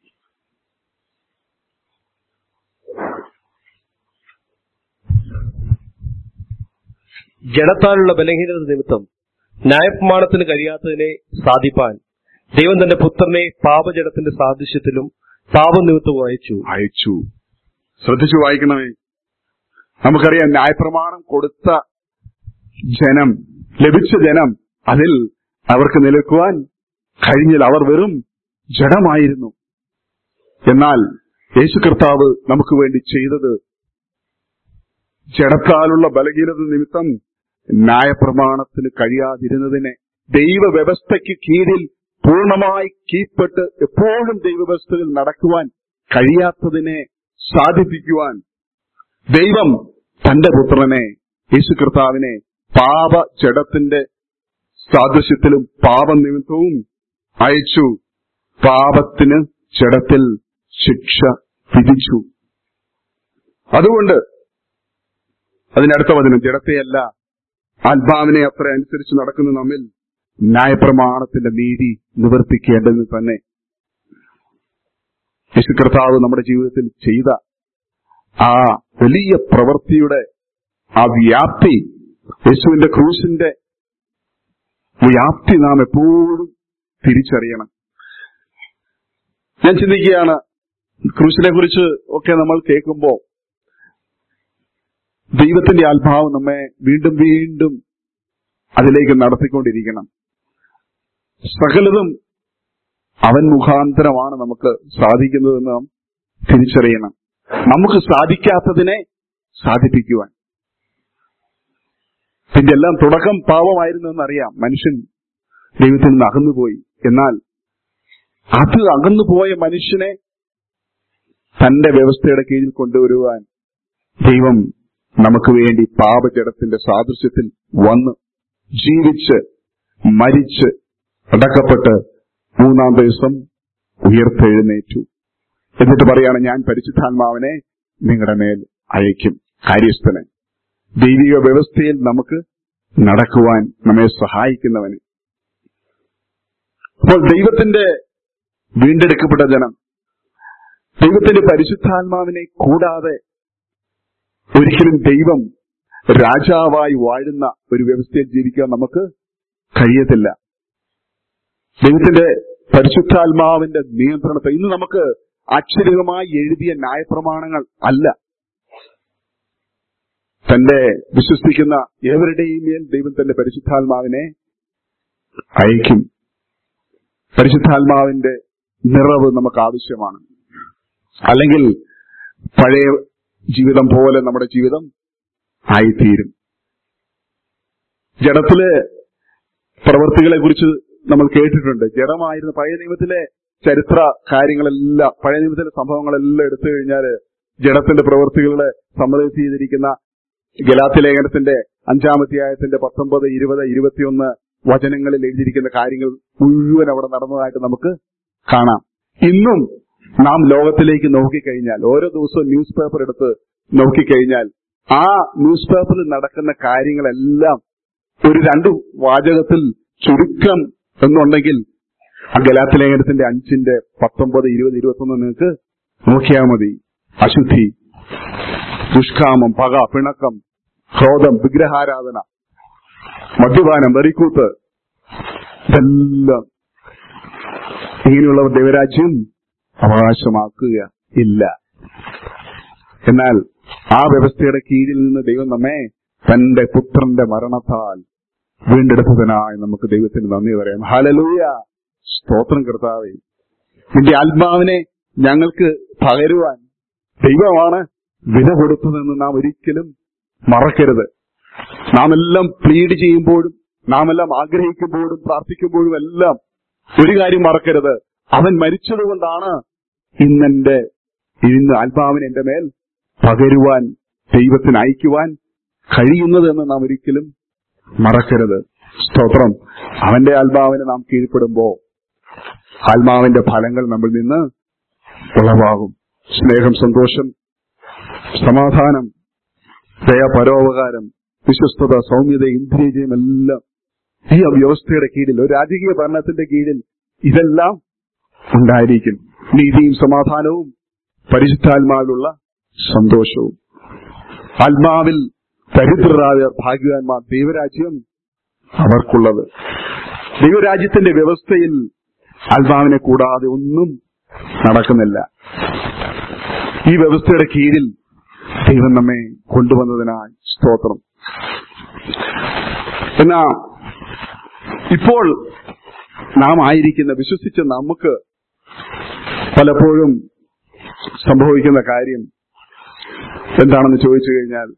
ജഡത്താലുള്ള ബലഹീനത നിമിത്തം ന്യായപ്രമാണത്തിന് കഴിയാത്തതിനെ സാധിപ്പാൻ ദൈവം തന്റെ പുത്രനെ പാപജടത്തിന്റെ സാദൃശ്യത്തിലും പാപനിമിത്തവും അയച്ചു അയച്ചു ശ്രദ്ധിച്ചു വായിക്കണമേ നമുക്കറിയാം ന്യായപ്രമാണം കൊടുത്ത ജനം ലഭിച്ച ജനം അതിൽ അവർക്ക് നിലക്കുവാൻ കഴിഞ്ഞില്ല അവർ വെറും ജഡമായിരുന്നു എന്നാൽ യേശു കർത്താവ് നമുക്ക് വേണ്ടി ചെയ്തത് ജഡത്താലുള്ള ബലഹീനത നിമിത്തം ന്യായപ്രമാണത്തിന് കഴിയാതിരുന്നതിനെ ദൈവവ്യവസ്ഥയ്ക്ക് കീഴിൽ പൂർണ്ണമായി കീഴ്പ്പെട്ട് എപ്പോഴും ദൈവവ്യവസ്ഥയിൽ നടക്കുവാൻ കഴിയാത്തതിനെ സാധിപ്പിക്കുവാൻ ദൈവം തന്റെ പുത്രനെ യേശു കർത്താവിനെ പാപ ജഡത്തിന്റെ സാദൃശ്യത്തിലും പാപനിമിത്തവും അയച്ചു പാപത്തിന് ജഡത്തിൽ ശിക്ഷ വിധിച്ചു അതുകൊണ്ട് അതിനടുത്ത വചനം ജഡത്തെയല്ല ആത്മാവിനെ അത്ര അനുസരിച്ച് നടക്കുന്ന നമ്മിൽ ന്യായപ്രമാണത്തിന്റെ നീതി നിവർത്തിക്കേണ്ടതിന് തന്നെ യേശു കർത്താവ് നമ്മുടെ ജീവിതത്തിൽ ചെയ്ത ആ വലിയ പ്രവൃത്തിയുടെ ആ വ്യാപ്തി യേശുവിന്റെ ക്രൂശിന്റെ വ്യാപ്തി നാം എപ്പോഴും തിരിച്ചറിയണം ഞാൻ ചിന്തിക്കുകയാണ് ക്രൂശിനെ കുറിച്ച് ഒക്കെ നമ്മൾ കേൾക്കുമ്പോൾ ദൈവത്തിന്റെ ആത്മാവ് നമ്മെ വീണ്ടും വീണ്ടും അതിലേക്ക് നടത്തിക്കൊണ്ടിരിക്കണം സകലതും അവൻ മുഖാന്തരമാണ് നമുക്ക് സാധിക്കുന്നതെന്ന് നാം തിരിച്ചറിയണം നമുക്ക് സാധിക്കാത്തതിനെ സാധിപ്പിക്കുവാൻ ഇതിന്റെ എല്ലാം തുടക്കം പാവമായിരുന്നു എന്നറിയാം മനുഷ്യൻ ദൈവത്തിൽ നിന്ന് അകന്നുപോയി എന്നാൽ അത് അകന്നുപോയ മനുഷ്യനെ തന്റെ വ്യവസ്ഥയുടെ കീഴിൽ കൊണ്ടുവരുവാൻ ദൈവം നമുക്ക് വേണ്ടി പാപജടത്തിന്റെ സാദൃശ്യത്തിൽ വന്ന് ജീവിച്ച് മരിച്ച് അടക്കപ്പെട്ട് മൂന്നാം ദിവസം ഉയർത്തെഴുന്നേറ്റു എന്നിട്ട് പറയാണ് ഞാൻ പരിശുദ്ധാത്മാവിനെ നിങ്ങളുടെ മേൽ അയക്കും കാര്യസ്ഥനെ ദൈവിക വ്യവസ്ഥയിൽ നമുക്ക് നടക്കുവാൻ നമ്മെ സഹായിക്കുന്നവന് അപ്പോൾ ദൈവത്തിന്റെ വീണ്ടെടുക്കപ്പെട്ട ജനം ദൈവത്തിന്റെ പരിശുദ്ധാത്മാവിനെ കൂടാതെ ഒരിക്കലും ദൈവം രാജാവായി വാഴുന്ന ഒരു വ്യവസ്ഥയിൽ ജീവിക്കാൻ നമുക്ക് കഴിയത്തില്ല ദൈവത്തിന്റെ പരിശുദ്ധാത്മാവിന്റെ നിയന്ത്രണത്തെ ഇന്ന് നമുക്ക് അക്ഷരികമായി എഴുതിയ ന്യായപ്രമാണങ്ങൾ അല്ല തന്റെ വിശ്വസിക്കുന്ന ഏവരുടെയും മേൽ ദൈവം തന്റെ പരിശുദ്ധാത്മാവിനെ അയക്കും പരിശുദ്ധാത്മാവിന്റെ നിറവ് നമുക്ക് ആവശ്യമാണ് അല്ലെങ്കിൽ പഴയ ജീവിതം പോലെ നമ്മുടെ ജീവിതം ആയിത്തീരും ജഡത്തിലെ പ്രവൃത്തികളെ കുറിച്ച് നമ്മൾ കേട്ടിട്ടുണ്ട് ജഡമായിരുന്ന പഴയ നിയമത്തിലെ ചരിത്ര കാര്യങ്ങളെല്ലാം പഴയ നിയമത്തിലെ സംഭവങ്ങളെല്ലാം എടുത്തു കഴിഞ്ഞാൽ ജഡത്തിന്റെ പ്രവൃത്തികളെ സമ്മതിച്ച് ചെയ്തിരിക്കുന്ന ഗലാത്തി ലേഖനത്തിന്റെ അഞ്ചാമധ്യായത്തിന്റെ പത്തൊമ്പത് ഇരുപത് ഇരുപത്തിയൊന്ന് വചനങ്ങളിൽ എഴുതിയിരിക്കുന്ന കാര്യങ്ങൾ മുഴുവൻ അവിടെ നടന്നതായിട്ട് നമുക്ക് കാണാം ഇന്നും നാം ലോകത്തിലേക്ക് നോക്കിക്കഴിഞ്ഞാൽ ഓരോ ദിവസവും ന്യൂസ് പേപ്പർ എടുത്ത് നോക്കിക്കഴിഞ്ഞാൽ ആ ന്യൂസ് പേപ്പറിൽ നടക്കുന്ന കാര്യങ്ങളെല്ലാം ഒരു രണ്ട് വാചകത്തിൽ ചുരുക്കം എന്നുണ്ടെങ്കിൽ ആ ഗലാത്തി ലേഖനത്തിന്റെ അഞ്ചിന്റെ പത്തൊമ്പത് ഇരുപത് ഇരുപത്തൊന്ന് നിങ്ങൾക്ക് നോക്കിയാൽ മതി അശുദ്ധി ദുഷ്കാമം പക പിണക്കം ക്രോധം വിഗ്രഹാരാധന മദ്യപാനം വെറിക്കൂത്ത് ഇതെല്ലാം ഇങ്ങനെയുള്ള ദൈവരാജ്യം അവകാശമാക്കുക ഇല്ല എന്നാൽ ആ വ്യവസ്ഥയുടെ കീഴിൽ നിന്ന് ദൈവം നമ്മെ തന്റെ പുത്രന്റെ മരണത്താൽ വീണ്ടെടുത്തതിനായി നമുക്ക് ദൈവത്തിന് നന്ദി പറയാം ഹലലൂയ സ്തോത്രം കർത്താവേ നിന്റെ ആത്മാവിനെ ഞങ്ങൾക്ക് പകരുവാൻ ദൈവമാണ് വില കൊടുത്തതെന്ന് നാം ഒരിക്കലും മറക്കരുത് നാം എല്ലാം പ്ലീഡ് ചെയ്യുമ്പോഴും നാം എല്ലാം ആഗ്രഹിക്കുമ്പോഴും പ്രാർത്ഥിക്കുമ്പോഴും എല്ലാം ഒരു കാര്യം മറക്കരുത് അവൻ മരിച്ചതുകൊണ്ടാണ് ഇന്നെന്റെ ഇന്ന് ആത്മാവിനെ എന്റെ മേൽ പകരുവാൻ ദൈവത്തിന് അയക്കുവാൻ കഴിയുന്നത് എന്ന് നാം ഒരിക്കലും മറക്കരുത് സ്തോത്രം അവന്റെ ആത്മാവിനെ നാം കീഴ്പ്പെടുമ്പോ ആത്മാവിന്റെ ഫലങ്ങൾ നമ്മിൽ നിന്ന് ഉളവാകും സ്നേഹം സന്തോഷം സമാധാനം ദയ പരോപകാരം വിശ്വസ്തത സൗമ്യത ഇന്ദ്രിയജയം എല്ലാം ഈ വ്യവസ്ഥയുടെ കീഴിൽ ഒരു രാജകീയ ഭരണത്തിന്റെ കീഴിൽ ഇതെല്ലാം ഉണ്ടായിരിക്കും നീതിയും സമാധാനവും പരിശുദ്ധാത്മാവിലുള്ള സന്തോഷവും ആത്മാവിൽ ദരിദ്രരായ ഭാഗ്യവാന്മാർ ദൈവരാജ്യം അവർക്കുള്ളത് ദൈവരാജ്യത്തിന്റെ വ്യവസ്ഥയിൽ ആത്മാവിനെ കൂടാതെ ഒന്നും നടക്കുന്നില്ല ഈ വ്യവസ്ഥയുടെ കീഴിൽ ദൈവം നമ്മെ കൊണ്ടുവന്നതിനായി സ്തോത്രം എന്നാ ഇപ്പോൾ നാം ആയിരിക്കുന്ന വിശ്വസിച്ച നമുക്ക് പലപ്പോഴും സംഭവിക്കുന്ന കാര്യം എന്താണെന്ന് ചോദിച്ചു കഴിഞ്ഞാൽ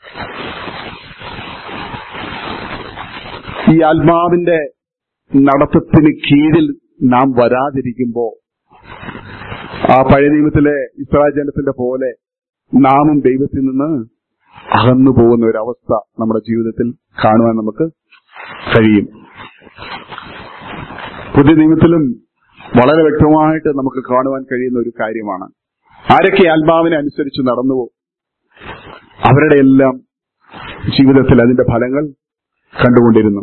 ഈ ആത്മാവിന്റെ നടത്തത്തിന് കീഴിൽ നാം വരാതിരിക്കുമ്പോ ആ പഴയ നിയമത്തിലെ ഇസ്രായേൽ ജനത്തിന്റെ പോലെ നാമും ദൈവത്തിൽ നിന്ന് അകന്നു പോകുന്ന ഒരു അവസ്ഥ നമ്മുടെ ജീവിതത്തിൽ കാണുവാൻ നമുക്ക് കഴിയും പുതിയ നിയമത്തിലും വളരെ വ്യക്തമായിട്ട് നമുക്ക് കാണുവാൻ കഴിയുന്ന ഒരു കാര്യമാണ് ആരൊക്കെ ആത്മാവിനെ അനുസരിച്ച് നടന്നുവോ അവരുടെ എല്ലാം ജീവിതത്തിൽ അതിന്റെ ഫലങ്ങൾ കണ്ടുകൊണ്ടിരുന്നു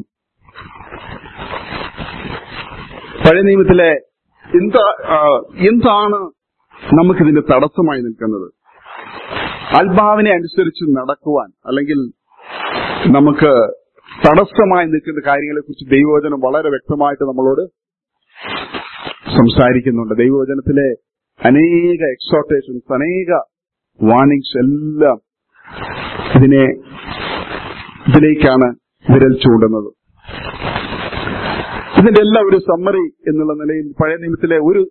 പഴയ നിയമത്തിലെ എന്താ ആ, എന്താണ് നമുക്കിതിന്റെ തടസ്സമായി നിൽക്കുന്നത് ആത്മാവിനെ അനുസരിച്ച് നടക്കുവാൻ അല്ലെങ്കിൽ നമുക്ക് തടസ്സമായി നിൽക്കുന്ന കാര്യങ്ങളെ കുറിച്ച് ദൈവവചനം വളരെ വ്യക്തമായിട്ട് നമ്മളോട് സംസാരിക്കുന്നുണ്ട് ദൈവവചനത്തിലെ അനേക എക്സോട്ടേഷൻസ് അനേക വാണിങ്സ് എല്ലാം ഇതിനെ ഇതിലേക്കാണ് വിരൽ ചൂണ്ടുന്നത് ഇതിന്റെ എല്ലാം ഒരു സമ്മറി എന്നുള്ള നിലയിൽ പഴയ നിയമത്തിലെ ഒരു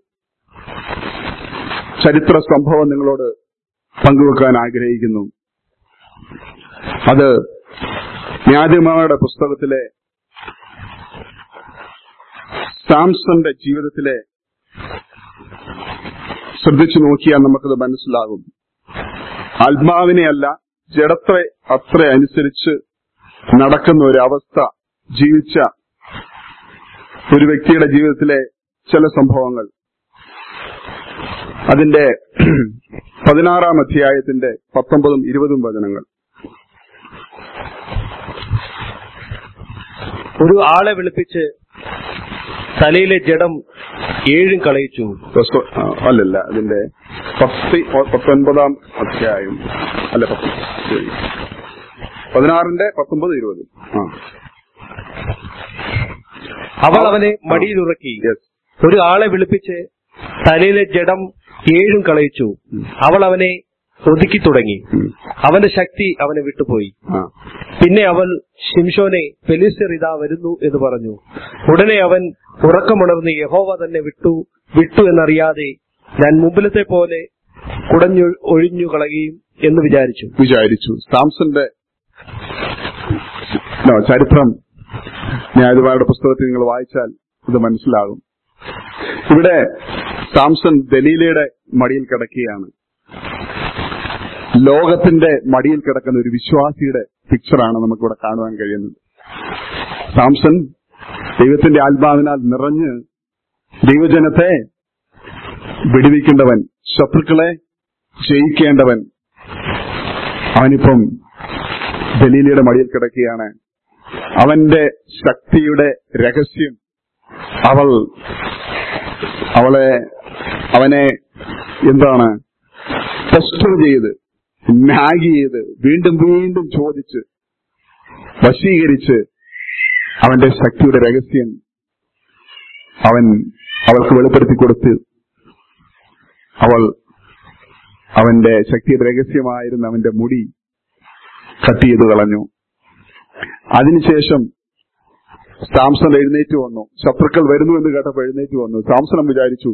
ചരിത്ര സംഭവം നിങ്ങളോട് പങ്കുവെക്കാൻ ആഗ്രഹിക്കുന്നു അത് ന്യായമാരുടെ പുസ്തകത്തിലെ സാംസന്റെ ജീവിതത്തിലെ ശ്രദ്ധിച്ചു നോക്കിയാൽ നമുക്കത് മനസ്സിലാകും ആത്മാവിനെയല്ല ജഡത്തെ അത്ര അനുസരിച്ച് നടക്കുന്ന ഒരു അവസ്ഥ ജീവിച്ച ഒരു വ്യക്തിയുടെ ജീവിതത്തിലെ ചില സംഭവങ്ങൾ അതിന്റെ പതിനാറാം അധ്യായത്തിന്റെ പത്തൊമ്പതും ഇരുപതും വചനങ്ങൾ ഒരു ആളെ വിളിപ്പിച്ച് തലയിലെ ജഡം ഏഴും കളയിച്ചു പ്രസ്ത- ആ, അല്ലല്ല അതിന്റെ പത്ത് പത്തൊൻപതാം അധ്യായം അല്ല പത്ത് ശരി. പതിനാറിന്റെ പത്തൊമ്പത് ഇരുപത് ആ അവൾ അവനെ മടിയിലുറക്കി യെസ് ഒരു ആളെ വിളിപ്പിച്ച് തലയിലെ ജഡം ഏഴും കളയിച്ചു അവൾ അവനെ ഒതുക്കി തുടങ്ങി അവന്റെ ശക്തി അവനെ വിട്ടുപോയി ആ പിന്നെ അവൾ ശിംഷോനെ ഫെലിസ്തർ ഇതാ വരുന്നു എന്ന് പറഞ്ഞു ഉടനെ അവൻ ഉറക്കമുണർന്ന് യഹോവ തന്നെ വിട്ടു വിട്ടു എന്നറിയാതെ ഞാൻ മുമ്പിലത്തെ പോലെ കുടഞ്ഞു ഒഴിഞ്ഞു കളയുകയും എന്ന് വിചാരിച്ചു വിചാരിച്ചു സാംസന്റെ No, ചരിത്രം ന്യായാധിപരുടെ പുസ്തകത്തിൽ നിങ്ങൾ വായിച്ചാൽ ഇത് മനസ്സിലാകും ഇവിടെ സാംസൺ ദലീലയുടെ മടിയിൽ കിടക്കുകയാണ് ലോകത്തിന്റെ മടിയിൽ കിടക്കുന്ന ഒരു വിശ്വാസിയുടെ പിക്ചറാണ് നമുക്കിവിടെ കാണുവാൻ കഴിയുന്നത് സാംസൺ ദൈവത്തിന്റെ ആത്മാവിനാൽ നിറഞ്ഞ് ദൈവജനത്തെ വെടിവെക്കേണ്ടവൻ ശത്രുക്കളെ ജയിക്കേണ്ടവൻ അവനിപ്പം ദലീലയുടെ മടിയിൽ കിടക്കുകയാണ് അവന്റെ ശക്തിയുടെ രഹസ്യം അവൾ അവളെ അവനെ എന്താണ് ടെസ്റ്റ് ചെയ്ത് നാഗ് ചെയ്ത് വീണ്ടും വീണ്ടും ചോദിച്ച് വശീകരിച്ച് അവന്റെ ശക്തിയുടെ രഹസ്യം അവൻ അവൾക്ക് വെളിപ്പെടുത്തി കൊടുത്ത് അവൾ അവന്റെ ശക്തിയുടെ രഹസ്യമായിരുന്ന അവന്റെ മുടി കട്ട് ചെയ്ത് കളഞ്ഞു അതിനുശേഷം സാംസൺ എഴുന്നേറ്റ് വന്നു ശത്രുക്കൾ വരുന്നു എന്ന് കേട്ടപ്പോൾ എഴുന്നേറ്റ് വന്നു സാംസണം വിചാരിച്ചു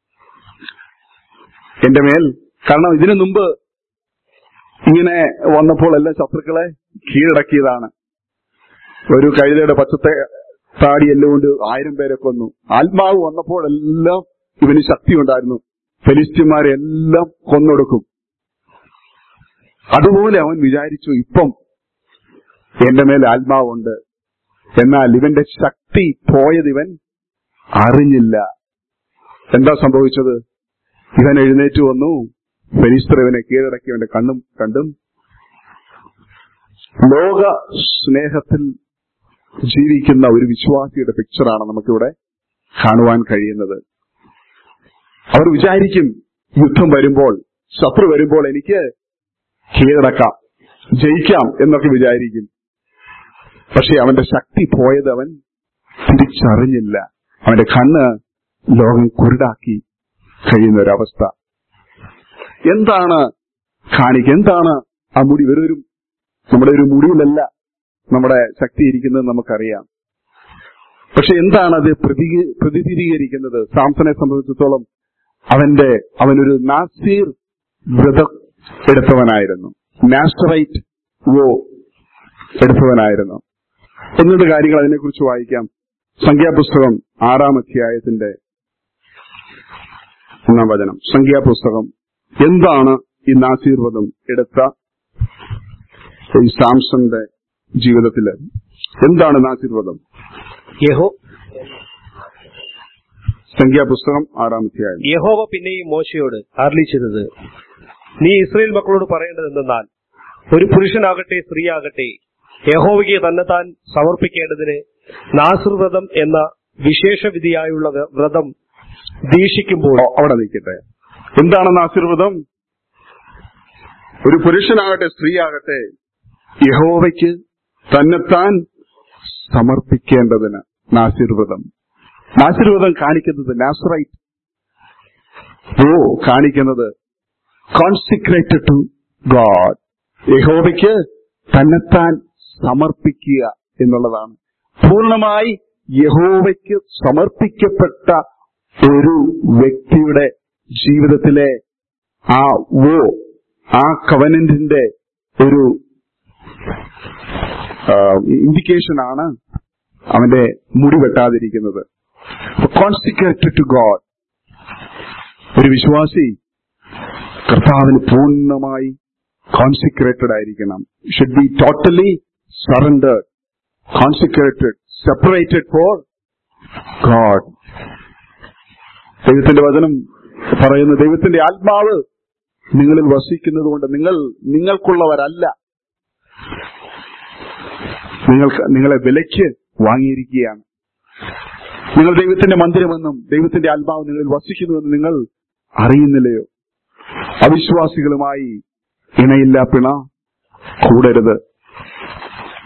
എന്റെ മേൽ കാരണം ഇതിനു മുമ്പ് ഇങ്ങനെ വന്നപ്പോൾ എല്ലാം ശത്രുക്കളെ കീഴടക്കിയതാണ് ഒരു കഴുതയുടെ പച്ചത്തെ താടി എല്ലാം കൊണ്ട് ആയിരം പേരെ കൊന്നു ആത്മാവ് വന്നപ്പോഴെല്ലാം ഇവന് ശക്തി ഉണ്ടായിരുന്നു ഫെലിസ്ത്യന്മാരെ എല്ലാം കൊന്നൊടുക്കും അതുപോലെ അവൻ വിചാരിച്ചു ഇപ്പം എന്റെ മേൽ ആത്മാവുണ്ട് എന്നാൽ ഇവന്റെ ശക്തി പോയത് ഇവൻ അറിഞ്ഞില്ല എന്താ സംഭവിച്ചത് ഇവൻ എഴുന്നേറ്റ് വന്നു ഫെലിസ്തർ ഇവനെ കീഴടക്കി അവന്റെ കണ്ണും കണ്ടും ലോക സ്നേഹത്തിൽ ജീവിക്കുന്ന ഒരു വിശ്വാസിയുടെ പിക്ചറാണ് നമുക്കിവിടെ കാണുവാൻ കഴിയുന്നത് അവർ വിചാരിക്കും യുദ്ധം വരുമ്പോൾ ശത്രു വരുമ്പോൾ എനിക്ക് കീഴടക്കാം ജയിക്കാം എന്നൊക്കെ വിചാരിക്കും പക്ഷെ അവന്റെ ശക്തി പോയത് അവൻ തിരിച്ചറിഞ്ഞില്ല അവന്റെ കണ്ണ് ലോകം കുരുടാക്കി കഴിയുന്ന ഒരവസ്ഥ എന്താണ് കാണിക്കുക എന്താണ് ആ മുടി വെറൊരു നമ്മുടെ ഒരു മുടിയിലല്ല നമ്മുടെ ശക്തി ഇരിക്കുന്നത് നമുക്കറിയാം പക്ഷെ എന്താണ് അത് പ്രതി പ്രതിനിധീകരിക്കുന്നത് സാംസനെ സംബന്ധിച്ചിടത്തോളം അവന്റെ അവനൊരു നാസീർ വ്രതം എടുത്തവനായിരുന്നു നാസ്റ്ററൈറ്റ് വോ എടുത്തവനായിരുന്നു എന്നിട്ട് കാര്യങ്ങൾ അതിനെക്കുറിച്ച് വായിക്കാം സംഖ്യാപുസ്തകം ആറാം അധ്യായത്തിന്റെ ഒന്നാം വചനം സംഖ്യാപുസ്തകം എന്താണ് ഈ നാസീർ വ്രതം എടുത്ത ഈ സാംസന്റെ ജീവിതത്തില് എന്താണ് നാസീർ വ്രതം യഹോ സംഖ്യാപുസ്തകം ആറാം അധ്യായം യഹോവ പിന്നെയും മോശയോട് അരളി ചെയ്തത് നീ ഇസ്രയേൽ മക്കളോട് പറയേണ്ടത് എന്തെന്നാൽ ഒരു പുരുഷനാകട്ടെ സ്ത്രീയാകട്ടെ യഹോവയ്ക്ക് തന്നെത്താൻ സമർപ്പിക്കേണ്ടതിന് നാസിർ വ്രതം എന്ന വിശേഷവിധിയായുള്ള വ്ര- വ്രതം ദീക്ഷിക്കുമ്പോൾ ഓ, അവിടെ നിൽക്കട്ടെ എന്താണ് നാസിർ വ്രതം ഒരു പുരുഷനാകട്ടെ സ്ത്രീയാകട്ടെ യഹോവയ്ക്ക് തന്നെത്താൻ സമർപ്പിക്കേണ്ടതിന് നാസിർ വ്രതം നാസിർ വ്രതം കാണിക്കുന്നത് നാസറൈറ്റ് ഓ കാണിക്കുന്നത് കോൺസിക്രേറ്റഡ് ടു ഗോഡ് യഹോവയ്ക്ക് തന്നെത്താൻ സമർപ്പിക്കുക എന്നുള്ളതാണ് പൂർണ്ണമായി യഹോവയ്ക്ക് സമർപ്പിക്കപ്പെട്ട ഒരു വ്യക്തിയുടെ ജീവിതത്തിലെ ആ വോ ആ കവനന്റിന്റെ ഒരു ഇൻഡിക്കേഷൻ ആണ് അവന്റെ മുടി വെട്ടാതിരിക്കുന്നത് കോൺസിക്രേറ്റഡ് ടു ഗോഡ് ഒരു വിശ്വാസി കർത്താവിന് പൂർണ്ണമായി കോൺസിക്രേറ്റഡ് ആയിരിക്കണം should be totally surrendered consecrated separated for God ദൈവത്തിന്റെ വചനം പറയുന്നു ദൈവത്തിന്റെ ആത്മാവ് നിങ്ങളിൽ വസിക്കുന്നത് കൊണ്ട് നിങ്ങൾ നിങ്ങൾക്കുള്ളവരല്ല നിങ്ങൾക്ക് നിങ്ങളെ വിലയ്ക്ക് വാങ്ങിയിരിക്കുകയാണ് നിങ്ങൾ ദൈവത്തിന്റെ മന്ദിരമെന്നും ദൈവത്തിന്റെ ആത്മാവ് നിങ്ങളിൽ വസിക്കുന്നുവെന്ന് നിങ്ങൾ അറിയുന്നില്ലയോ അവിശ്വാസികളുമായി ഇണയില്ല പിണ കൂടരുത്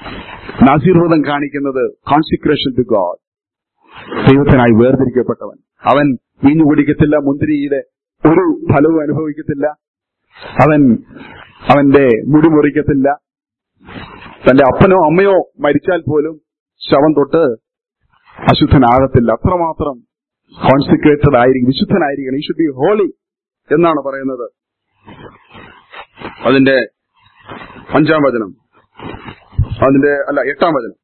നാസീർവ്രതം കാണിക്കുന്നത് കോൺസിക്രേഷൻ ടു ഗോഡ് ദൈവത്തിനായി വേർതിരിക്കപ്പെട്ടവൻ അവൻ വീഞ്ഞു കുടിക്കത്തില്ല മുന്തിരിയുടെ ഒരു ഫലവും അനുഭവിക്കത്തില്ല അവൻ അവന്റെ മുടി മുറിക്കത്തില്ല തന്റെ അപ്പനോ അമ്മയോ മരിച്ചാൽ പോലും ശവം തൊട്ട് അശുദ്ധനാകത്തില്ല അത്രമാത്രം കോൺസിക്രേറ്റഡ് ആയിരിക്കും വിശുദ്ധനായിരിക്കണം ഈ ഷുഡ് ബി ഹോളി എന്നാണ് പറയുന്നത് അതിന്റെ അഞ്ചാം വചനം അതിന്റെ അല്ല എട്ടാം വചനം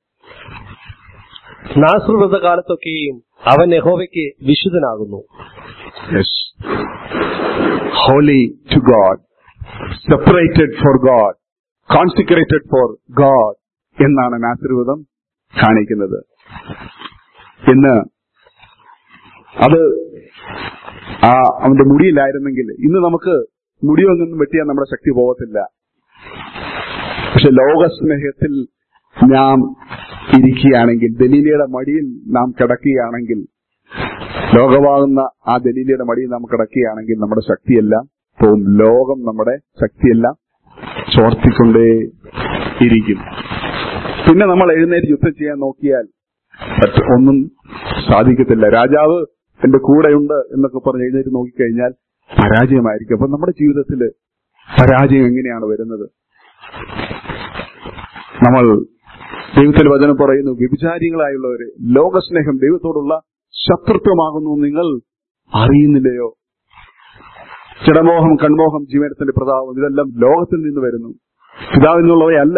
നാസൃത കാലത്തൊക്കെയും അവൻ യഹോവയ്ക്ക് വിശുദ്ധനാകുന്നു yes holy to God separated for God consecrated for God എന്നാണ് നാസിർവ്രതം കാണിക്കുന്നത് ഇന്ന് അത് ആ അവന്റെ മുടിയിലായിരുന്നെങ്കിൽ ഇന്ന് നമുക്ക് മുടിയൊന്നും വെട്ടിയാൽ നമ്മുടെ ശക്തി പോകത്തില്ല പക്ഷെ ലോകസ്നേഹത്തിൽ നാം ഇരിക്കുകയാണെങ്കിൽ ദലീലയുടെ മടിയിൽ നാം കിടക്കുകയാണെങ്കിൽ ലോകമാകുന്ന ആ ദലീലയുടെ മടിയിൽ നാം കിടക്കുകയാണെങ്കിൽ നമ്മുടെ ശക്തിയെല്ലാം പോകും ലോകം നമ്മുടെ ശക്തിയെല്ലാം ചോർത്തിക്കൊണ്ടേ ഇരിക്കും പിന്നെ നമ്മൾ എഴുന്നേറ്റ് യുദ്ധം ചെയ്യാൻ നോക്കിയാൽ മറ്റ് ഒന്നും സാധിക്കത്തില്ല രാജാവ് എന്റെ കൂടെയുണ്ട് എന്നൊക്കെ പറഞ്ഞ് എഴുന്നേറ്റ് നോക്കിക്കഴിഞ്ഞാൽ പരാജയമായിരിക്കും അപ്പൊ നമ്മുടെ ജീവിതത്തിൽ പരാജയം എങ്ങനെയാണ് വരുന്നത് നമ്മൾ ദൈവത്തിൽ വചനം പറയുന്നു വ്യഭിചാരികളായുള്ളവര് ലോകസ്നേഹം ദൈവത്തോടുള്ള ശത്രുത്വമാകുന്നു നിങ്ങൾ അറിയുന്നില്ലയോ ചിടമോഹം കൺമോഹം ജീവനത്തിന്റെ പ്രതാപം ഇതെല്ലാം ലോകത്തിൽ നിന്ന് വരുന്നു പിതാവിൽ നിന്നുള്ളവയല്ല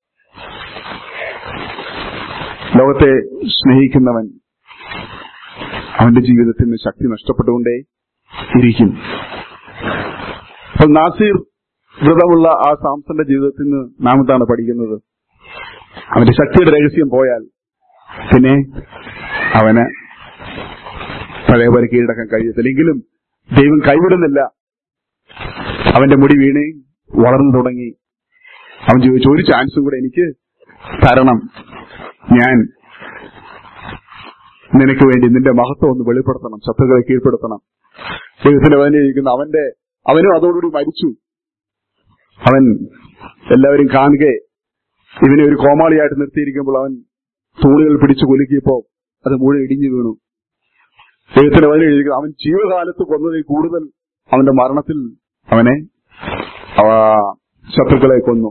ലോകത്തെ സ്നേഹിക്കുന്നവൻ അവന്റെ ജീവിതത്തിന് ശക്തി നഷ്ടപ്പെട്ടുകൊണ്ടേ ഇരിക്കും അപ്പോൾ നാസീർ വ്രതമുള്ള ആ സാംസന്റെ ജീവിതത്തിൽ നിന്ന് നാം എന്താണ് പഠിക്കുന്നത് അവന്റെ ശക്തിയുടെ രഹസ്യം പോയാൽ പിന്നെ അവന് പഴയപോലെ കീഴടക്കാൻ കഴിയത്തില്ലെങ്കിലും ദൈവം കൈവിടുന്നില്ല അവന്റെ മുടി വീണ് വളർന്നു തുടങ്ങി അവൻ ചോദിച്ചു ഒരു ചാൻസും കൂടെ എനിക്ക് തരണം ഞാൻ നിനക്ക് വേണ്ടി നിന്റെ മഹത്വം ഒന്ന് വെളിപ്പെടുത്തണം ശത്രുക്കളെ കീഴ്പ്പെടുത്തണം ദൈവത്തിന്റെ വചനിരിക്കുന്ന അവന്റെ അവനും അതോടുകൂടി മരിച്ചു അവൻ എല്ലാവരും കാണുക ഇവനെ ഒരു കോമാളിയായിട്ട് നിർത്തിയിരിക്കുമ്പോൾ അവൻ തൂണുകൾ പിടിച്ചു കുലുക്കിയപ്പോ അത് മുഴുവൻ ഇടിഞ്ഞു വീണു ദൈവത്തിന്റെ വചനം എഴുതിയിരിക്കുന്നു അവൻ ജീവകാലത്ത് കൊന്നതിൽ കൂടുതൽ അവന്റെ മരണത്തിൽ അവനെ അവ ശത്രുക്കളെ കൊന്നു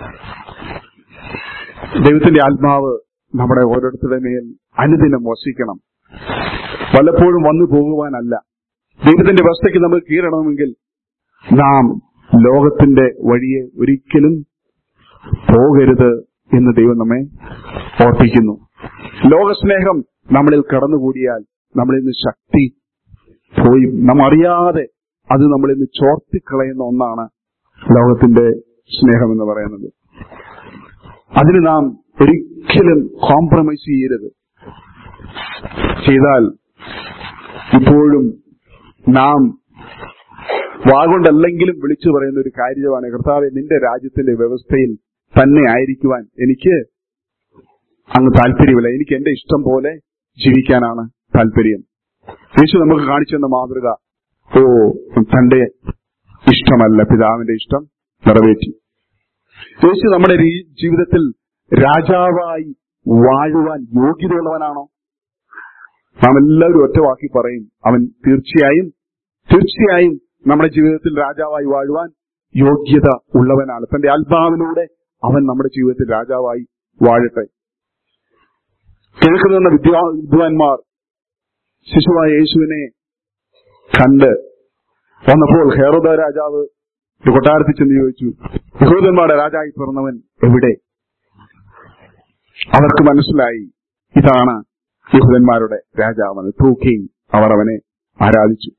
ദൈവത്തിന്റെ ആത്മാവ് നമ്മുടെ ഓരോരുത്തരുടെ മേൽ അനുദിനം വസിക്കണം പലപ്പോഴും വന്നു പോകുവാനല്ല ദൈവത്തിന്റെ വ്യവസ്ഥയ്ക്ക് നമുക്ക് കീഴണമെങ്കിൽ നാം ലോകത്തിന്റെ വഴിയെ ഒരിക്കലും പോകരുത് എന്ന് ദൈവം നമ്മെ ഓർപ്പിക്കുന്നു ലോകസ്നേഹം നമ്മളിൽ കടന്നുകൂടിയാൽ നമ്മളിൽ നിന്ന് ശക്തി പോയി നാം അറിയാതെ അത് നമ്മളിൽ നിന്ന് ചോർത്തിക്കളയുന്ന ഒന്നാണ് ലോകത്തിന്റെ സ്നേഹം എന്ന് പറയുന്നത് അതിന് നാം ഒരിക്കലും കോംപ്രമൈസ് ചെയ്യരുത് ചെയ്താൽ ഇപ്പോഴും നാം വാഗൊണ്ടല്ലെങ്കിലും വിളിച്ചു പറയുന്ന ഒരു കാര്യമാണ് കർത്താവെ നിന്റെ രാജ്യത്തിന്റെ വ്യവസ്ഥയിൽ തന്നെ ആയിരിക്കുവാൻ എനിക്ക് അങ്ങ് താല്പര്യമില്ല എനിക്ക് എന്റെ ഇഷ്ടം പോലെ ജീവിക്കാനാണ് താല്പര്യം യേശു നമുക്ക് കാണിച്ചു തന്ന മാതൃക ഓ തന്റെ ഇഷ്ടമല്ല പിതാവിന്റെ ഇഷ്ടം നിറവേറ്റി യേശു നമ്മുടെ രീ- ജീവിതത്തിൽ രാജാവായി വാഴുവാൻ യോഗ്യതയുള്ളവനാണോ നാം എല്ലാവരും ഒറ്റവാക്കി പറയും അവൻ തീർച്ചയായും തീർച്ചയായും നമ്മുടെ ജീവിതത്തിൽ രാജാവായി വാഴുവാൻ യോഗ്യത ഉള്ളവനാണ് തന്റെ ആത്മാവിലൂടെ അവൻ നമ്മുടെ ജീവിതത്തിൽ രാജാവായി വാഴട്ടെ കിഴക്ക് നിന്ന വിദ്വാ വിദ്വാൻമാർ ശിശുവായ യേശുവിനെ കണ്ട് വന്നപ്പോൾ ഹേറോദ രാജാവ് ഒരു കൊട്ടാരത്തിൽ ചെന്ന് ചോദിച്ചു യഹൂദന്മാരുടെ രാജായി പിറന്നവൻ എവിടെ അവർക്ക് മനസ്സിലായി ഇതാണ് യഹൂദന്മാരുടെ രാജാവെന്ന് ട്രൂ കിങ് അവർ അവനെ ആരാധിച്ചു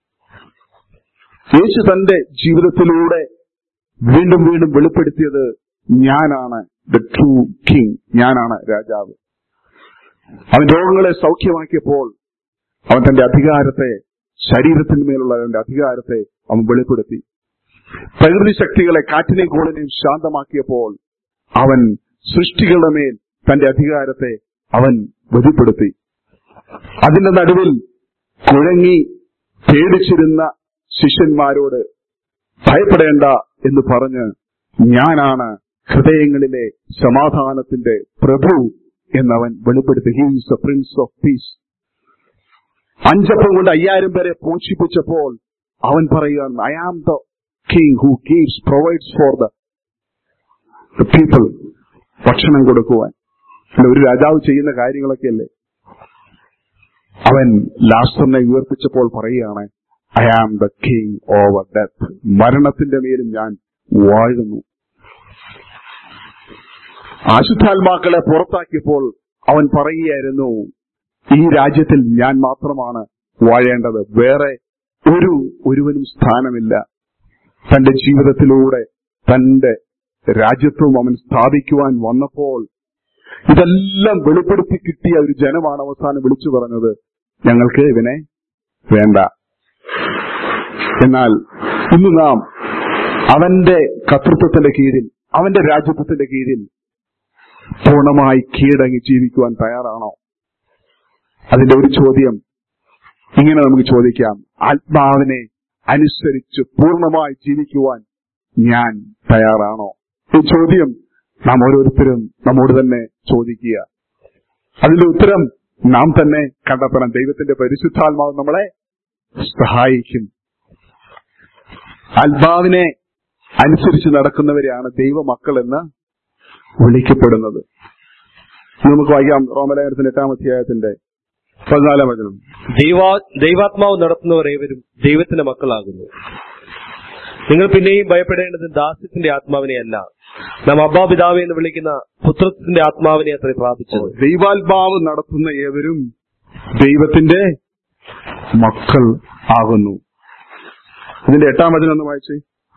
യേശു തന്റെ ജീവിതത്തിലൂടെ വീണ്ടും വീണ്ടും വെളിപ്പെടുത്തിയത് ഞാനാണ് ദ ട്രൂ കിങ് ഞാനാണ് രാജാവ് അവൻ രോഗങ്ങളെ സൗഖ്യമാക്കിയപ്പോൾ അവൻ തന്റെ അധികാരത്തെ ശരീരത്തിന്മേലുള്ള അവന്റെ അധികാരത്തെ അവൻ വെളിപ്പെടുത്തി പ്രകൃതി ശക്തികളെ കാറ്റിനെയും കോളിനെയും ശാന്തമാക്കിയപ്പോൾ അവൻ സൃഷ്ടികളുടെ മേൽ തന്റെ അധികാരത്തെ അവൻ വെളിപ്പെടുത്തി അതിന്റെ നടുവിൽ കുഴങ്ങി പേടിച്ചിരുന്ന ശിഷ്യന്മാരോട് ഭയപ്പെടേണ്ട എന്ന് പറഞ്ഞ് ഞാനാണ് ഹൃദയങ്ങളിലെ സമാധാനത്തിന്റെ പ്രഭു എന്നവൻ വെളിപ്പെടുത്തി he is the prince of peace അഞ്ചപ്പം കൊണ്ട് അയ്യായിരം പേരെ പോഷിപ്പിച്ചപ്പോൾ അവൻ പറയുകയാണ് I am the king who gives provides for the people ഭക്ഷണം കൊടുക്കുവാൻ അല്ല ഒരു രാജാവ് ചെയ്യുന്ന കാര്യങ്ങളൊക്കെ അല്ലേ അവൻ ലാസ്റ്ററിനെ ഉയർപ്പിച്ചപ്പോൾ പറയുകയാണ് I am the king over death മരണത്തിന്റെ മേലും ഞാൻ വാഴുന്നു ആശുദ്ധാത്മാക്കളെ പുറത്താക്കിയപ്പോൾ അവൻ പറയുകയായിരുന്നു ഈ രാജ്യത്തിൽ ഞാൻ മാത്രമാണ് വാഴേണ്ടത് വേറെ ഒരു ഒരുവനും സ്ഥാനമില്ല തന്റെ ജീവിതത്തിലൂടെ തന്റെ രാജ്യത്വം അവൻ സ്ഥാപിക്കുവാൻ വന്നപ്പോൾ ഇതെല്ലാം വെളിപ്പെടുത്തി കിട്ടിയ ഒരു ജനമാണ് അവസാനം വിളിച്ചു പറഞ്ഞത് ഞങ്ങൾക്ക് ഇവനെ വേണ്ട എന്നാൽ ഇന്ന് നാം അവന്റെ കർത്തൃത്വത്തിന്റെ കീഴിൽ അവന്റെ രാജ്യത്വത്തിന്റെ കീഴിൽ പൂർണ്ണമായി കീഴടങ്ങി ജീവിക്കുവാൻ തയ്യാറാണോ അതിന്റെ ഒരു ചോദ്യം ഇങ്ങനെ നമുക്ക് ചോദിക്കാം ആത്മാവിനെ അനുസരിച്ച് പൂർണ്ണമായി ജീവിക്കുവാൻ ഞാൻ തയ്യാറാണോ ഈ ചോദ്യം നാം ഓരോരുത്തരും നമ്മോട് തന്നെ ചോദിക്കുക അതിന്റെ ഉത്തരം നാം തന്നെ കണ്ടെത്തണം ദൈവത്തിന്റെ പരിശുദ്ധാത്മാവ് നമ്മളെ സഹായിക്കും ആത്മാവിനെ അനുസരിച്ച് നടക്കുന്നവരെയാണ് ദൈവമക്കൾ എന്ന് വിളിക്കപ്പെടുന്നത് ഇനി നമുക്ക് വായിക്കാം റോമലേഖനത്തിന്റെ എട്ടാം അധ്യായത്തിന്റെ പതിനാലാം വചനം ദൈവാ ദൈവാത്മാവ് നടത്തുന്നവർ ഏവരും ദൈവത്തിന്റെ മക്കളാകുന്നു നിങ്ങൾ പിന്നെയും ഭയപ്പെടേണ്ടത് ദാസ്യത്തിന്റെ ആത്മാവിനെയല്ല നാം അബ്ബാ പിതാവ് എന്ന് വിളിക്കുന്ന പുത്രത്തിന്റെ ആത്മാവിനെ അത്ര പ്രാപിച്ചത് ദൈവാത്മാവ് നടത്തുന്ന ഏവരും ദൈവത്തിന്റെ മക്കൾ ആകുന്നു ഇതിന്റെ എട്ടാം വചനം ഒന്ന് വായിച്ചേ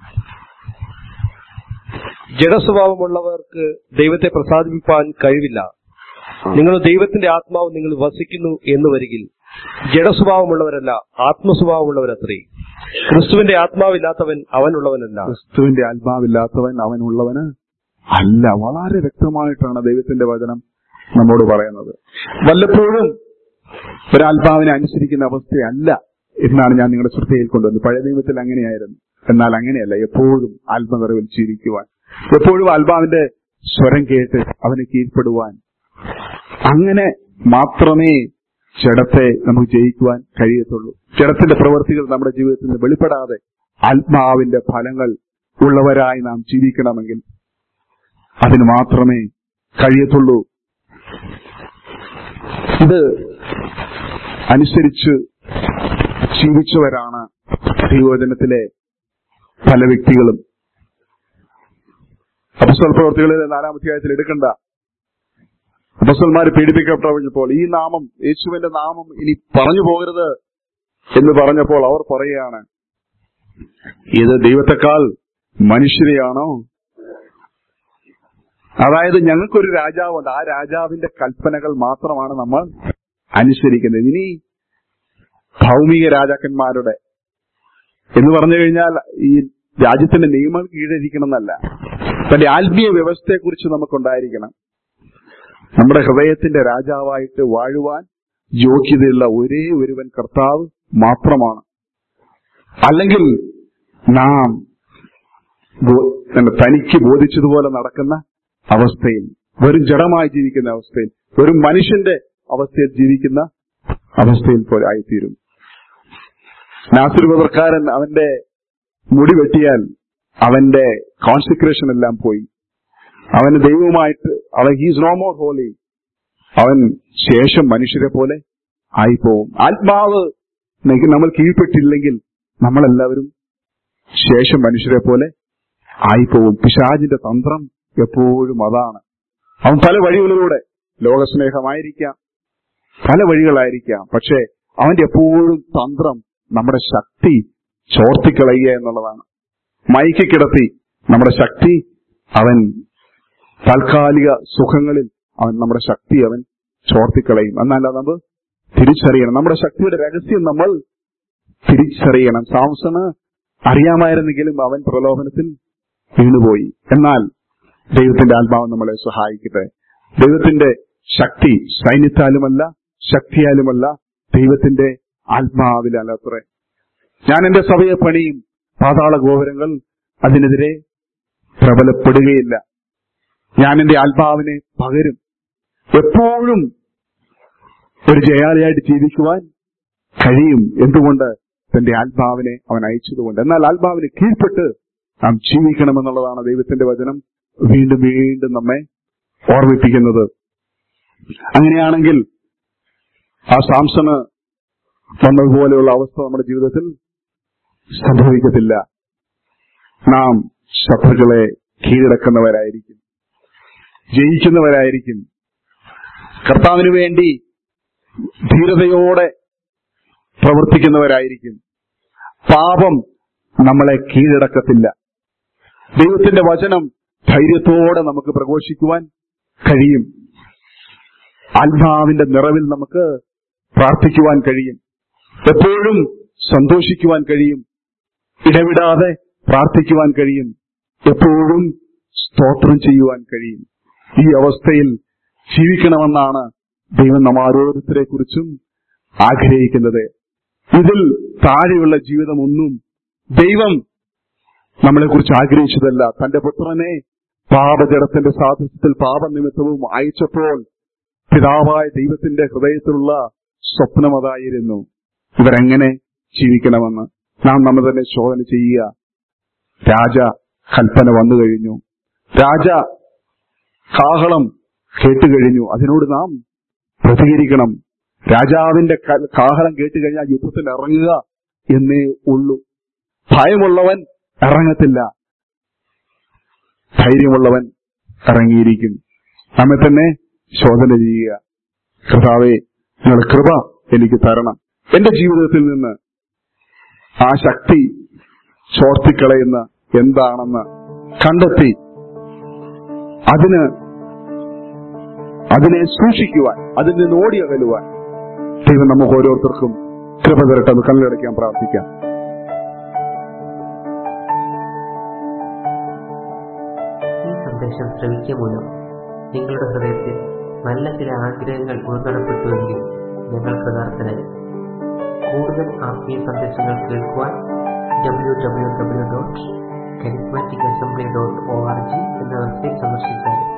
ജഡസ്വഭാവമുള്ളവർക്ക് ദൈവത്തെ പ്രസാദിപ്പിക്കാൻ കഴിവില്ല നിങ്ങൾ ദൈവത്തിന്റെ ആത്മാവ് നിങ്ങൾ വസിക്കുന്നു എന്ന് വരികിൽ ജഡസ്വഭാവമുള്ളവരല്ല ആത്മസ്വഭാവമുള്ളവരത്രേ ക്രിസ്തുവിന്റെ ആത്മാവില്ലാത്തവൻ അവനുള്ളവനല്ല ക്രിസ്തുവിന്റെ ആത്മാവില്ലാത്തവൻ അവനുള്ളവന് അല്ല വളരെ വ്യക്തമായിട്ടാണ് ദൈവത്തിന്റെ വചനം നമ്മോട് പറയുന്നത് വല്ലപ്പോഴും ഒരാത്മാവിനെ അനുസരിക്കുന്ന അവസ്ഥയല്ല എന്നാണ് ഞാൻ നിങ്ങളുടെ ശ്രദ്ധയിൽ കൊണ്ടുവന്നത് പഴയ നിയമത്തിൽ അങ്ങനെയായിരുന്നു എന്നാൽ അങ്ങനെയല്ല എപ്പോഴും ആത്മനിറവിൽ ജീവിക്കുവാൻ എപ്പോഴും ആത്മാവിന്റെ സ്വരം കേട്ട് അവന് കീഴ്പ്പെടുവാൻ അങ്ങനെ മാത്രമേ ജഡത്തെ നമുക്ക് ജയിക്കുവാൻ കഴിയത്തുള്ളൂ ജഡത്തിന്റെ പ്രവൃത്തികൾ നമ്മുടെ ജീവിതത്തിൽ നിന്ന് വെളിപ്പെടാതെ ആത്മാവിന്റെ ഫലങ്ങൾ ഉള്ളവരായി നാം ജീവിക്കണമെങ്കിൽ അതിന് മാത്രമേ കഴിയത്തുള്ളൂ ഇത് അനുസരിച്ച് ജീവിച്ചവരാണ് ദൈവവചനത്തിലെ പല വ്യക്തികളും അപസ്വൽ പ്രവർത്തികളിലെ നാലാം അധ്യായത്തിൽ എടുക്കണ്ട അപസ്വന്മാർ പീഡിപ്പിക്കപ്പെട്ടപ്പോൾ ഈ നാമം യേശുവിന്റെ നാമം ഇനി പറഞ്ഞു പോകരുത് എന്ന് പറഞ്ഞപ്പോൾ അവർ പറയുകയാണ് ഇത് ദൈവത്തെക്കാൾ മനുഷ്യരെയാണോ അതായത് ഞങ്ങൾക്കൊരു രാജാവുണ്ട് ആ രാജാവിന്റെ കൽപ്പനകൾ മാത്രമാണ് നമ്മൾ അനുസരിക്കുന്നത് ഇനി ഭൗമിക രാജാക്കന്മാരുടെ എന്ന് പറഞ്ഞു കഴിഞ്ഞാൽ ഈ രാജ്യത്തിന്റെ നിയമം കീഴരിക്കണം എന്നല്ല തന്റെ ആത്മീയ വ്യവസ്ഥയെക്കുറിച്ച് നമുക്കുണ്ടായിരിക്കണം നമ്മുടെ ഹൃദയത്തിന്റെ രാജാവായിട്ട് വാഴുവാൻ യോഗ്യതയുള്ള ഒരേ ഒരുവൻ കർത്താവ് മാത്രമാണ് അല്ലെങ്കിൽ നാം ബോ- എന്താ, തനിക്ക് ബോധിച്ചതുപോലെ നടക്കുന്ന അവസ്ഥയിൽ വെറും ജഡമായി ജീവിക്കുന്ന അവസ്ഥയിൽ വെറും മനുഷ്യന്റെ അവസ്ഥയിൽ ജീവിക്കുന്ന അവസ്ഥയിൽ പോലെ ആയിത്തീരും നാസിർ ബദർക്കാരൻ അവന്റെ മുടി വെട്ടിയാൽ അവന്റെ കോൺസിക്രേഷൻ എല്ലാം പോയി അവന് ദൈവവുമായിട്ട് അവൻ ഹീസ് നോ മോർ ഹോലി അവൻ ശേഷം മനുഷ്യരെ പോലെ ആയിപ്പോവും ആത്മാവ് നെഗ- നമ്മൾ കീഴ്പ്പെട്ടില്ലെങ്കിൽ നമ്മളെല്ലാവരും ശേഷം മനുഷ്യരെ പോലെ ആയിപ്പോവും പിശാചിന്റെ തന്ത്രം എപ്പോഴും അതാണ് അവൻ പല വഴികളിലൂടെ ലോകസ്നേഹമായിരിക്കാം പല വഴികളായിരിക്കാം പക്ഷേ അവന്റെ എപ്പോഴും തന്ത്രം നമ്മുടെ ശക്തി ചോർത്തിക്കളയുക എന്നുള്ളതാണ് മയക്കി കിടത്തി നമ്മുടെ ശക്തി അവൻ താൽക്കാലിക സുഖങ്ങളിൽ അവൻ നമ്മുടെ ശക്തി അവൻ ചോർത്തിക്കളയും എന്നല്ല നമ്മൾ തിരിച്ചറിയണം നമ്മുടെ ശക്തിയുടെ രഹസ്യം നമ്മൾ തിരിച്ചറിയണം സാംസണ് അറിയാമായിരുന്നെങ്കിലും അവൻ പ്രലോഭനത്തിൽ വീണുപോയി എന്നാൽ ദൈവത്തിന്റെ ആത്മാവ് നമ്മളെ സഹായിക്കട്ടെ ദൈവത്തിന്റെ ശക്തി സൈന്യത്താലുമല്ല ശക്തിയാലുമല്ല ദൈവത്തിന്റെ ആത്മാവിലത്രേ ഞാൻ എന്റെ സഭയെ പണിയും പാതാള ഗോപുരങ്ങൾ അതിനെതിരെ പ്രബലപ്പെടുകയില്ല ഞാൻ എന്റെ ആത്മാവിനെ പകരും എപ്പോഴും ഒരു ജയാളിയായിട്ട് ജീവിക്കുവാൻ കഴിയും എന്തുകൊണ്ട് തന്റെ ആത്മാവിനെ അവൻ അയച്ചതുകൊണ്ട് എന്നാൽ ആത്മാവിന് കീഴ്പ്പെട്ട് നാം ജീവിക്കണമെന്നുള്ളതാണ് ദൈവത്തിന്റെ വചനം വീണ്ടും വീണ്ടും നമ്മെ ഓർമ്മിപ്പിക്കുന്നത് അങ്ങനെയാണെങ്കിൽ ആ സാംസണ് വന്നതുപോലെയുള്ള അവസ്ഥ നമ്മുടെ ജീവിതത്തിൽ സംഭവിക്കത്തില്ല നാം ശത്രുക്കളെ കീഴടക്കുന്നവരായിരിക്കും ജയിക്കുന്നവരായിരിക്കും കർത്താവിന് വേണ്ടി ധീരതയോടെ പ്രവർത്തിക്കുന്നവരായിരിക്കും പാപം നമ്മളെ കീഴടക്കത്തില്ല ദൈവത്തിന്റെ വചനം ധൈര്യത്തോടെ നമുക്ക് പ്രഘോഷിക്കുവാൻ കഴിയും ആത്മാവിന്റെ നിറവിൽ നമുക്ക് പ്രാർത്ഥിക്കുവാൻ കഴിയും എപ്പോഴും സന്തോഷിക്കുവാൻ കഴിയും ഇടവിടാതെ പ്രാർത്ഥിക്കുവാൻ കഴിയും എപ്പോഴും സ്തോത്രം ചെയ്യുവാൻ കഴിയും ഈ അവസ്ഥയിൽ ജീവിക്കണമെന്നാണ് ദൈവം നമ്മ ഓരോരുത്തരെ കുറിച്ചും ആഗ്രഹിക്കുന്നത് ഇതിൽ താഴെയുള്ള ജീവിതമൊന്നും ദൈവം നമ്മളെ കുറിച്ച് ആഗ്രഹിച്ചതല്ല തന്റെ പുത്രനെ പാപജടത്തിന്റെ സാദൃശ്യത്തിൽ പാപനിമിത്തവും അയച്ചപ്പോൾ പിതാവായ ദൈവത്തിന്റെ ഹൃദയത്തിലുള്ള സ്വപ്നം അതായിരുന്നു ഇവരെങ്ങനെ ജീവിക്കണമെന്ന് നാം നമ്മൾ തന്നെ ശോധന ചെയ്യുക രാജ കൽപ്പന വന്നു കഴിഞ്ഞു രാജ കാഹളം കേട്ടുകഴിഞ്ഞു അതിനോട് നാം പ്രതികരിക്കണം രാജാവിന്റെ ക- കാഹളം കേട്ടുകഴിഞ്ഞാൽ യുദ്ധത്തിൽ ഇറങ്ങുക എന്നേ ഉള്ളൂ ഭയമുള്ളവൻ ഇറങ്ങത്തില്ല ധൈര്യമുള്ളവൻ ഇറങ്ങിയിരിക്കും നമ്മെ തന്നെ ശോധന ചെയ്യുക കർത്താവെ നിങ്ങളുടെ കൃപ എനിക്ക് തരണം എന്റെ ജീവിതത്തിൽ നിന്ന് ആ ശക്തി ചോർത്തിക്കളയുന്ന എന്താണെന്ന് കണ്ടെത്തി അതിന് അതിനെ സൂക്ഷിക്കുവാൻ അതിൽ നിന്ന് ഓടി അകലുവാൻ ദൈവം നമുക്ക് ഓരോരുത്തർക്കും കൃപ തരട്ടെ എന്ന് കണ്ണടയ്ക്കാൻ പ്രാർത്ഥിക്കാം ഈ സന്ദേശം ശ്രവിക്കുക മൂലം നിങ്ങളുടെ ഹൃദയത്തിൽ നല്ല ചില ആഗ്രഹങ്ങൾ ഉൾക്കടപ്പെട്ടുവെങ്കിൽ ഞങ്ങൾ കൃതാർത്ഥനായി കൂടുതൽ ആത്മീയ സന്ദേശങ്ങൾ കേൾക്കുവാൻ W W W dot charismatic assembly dot O R G എന്ന വെബ്സൈറ്റ് സന്ദർശിച്ചാൽ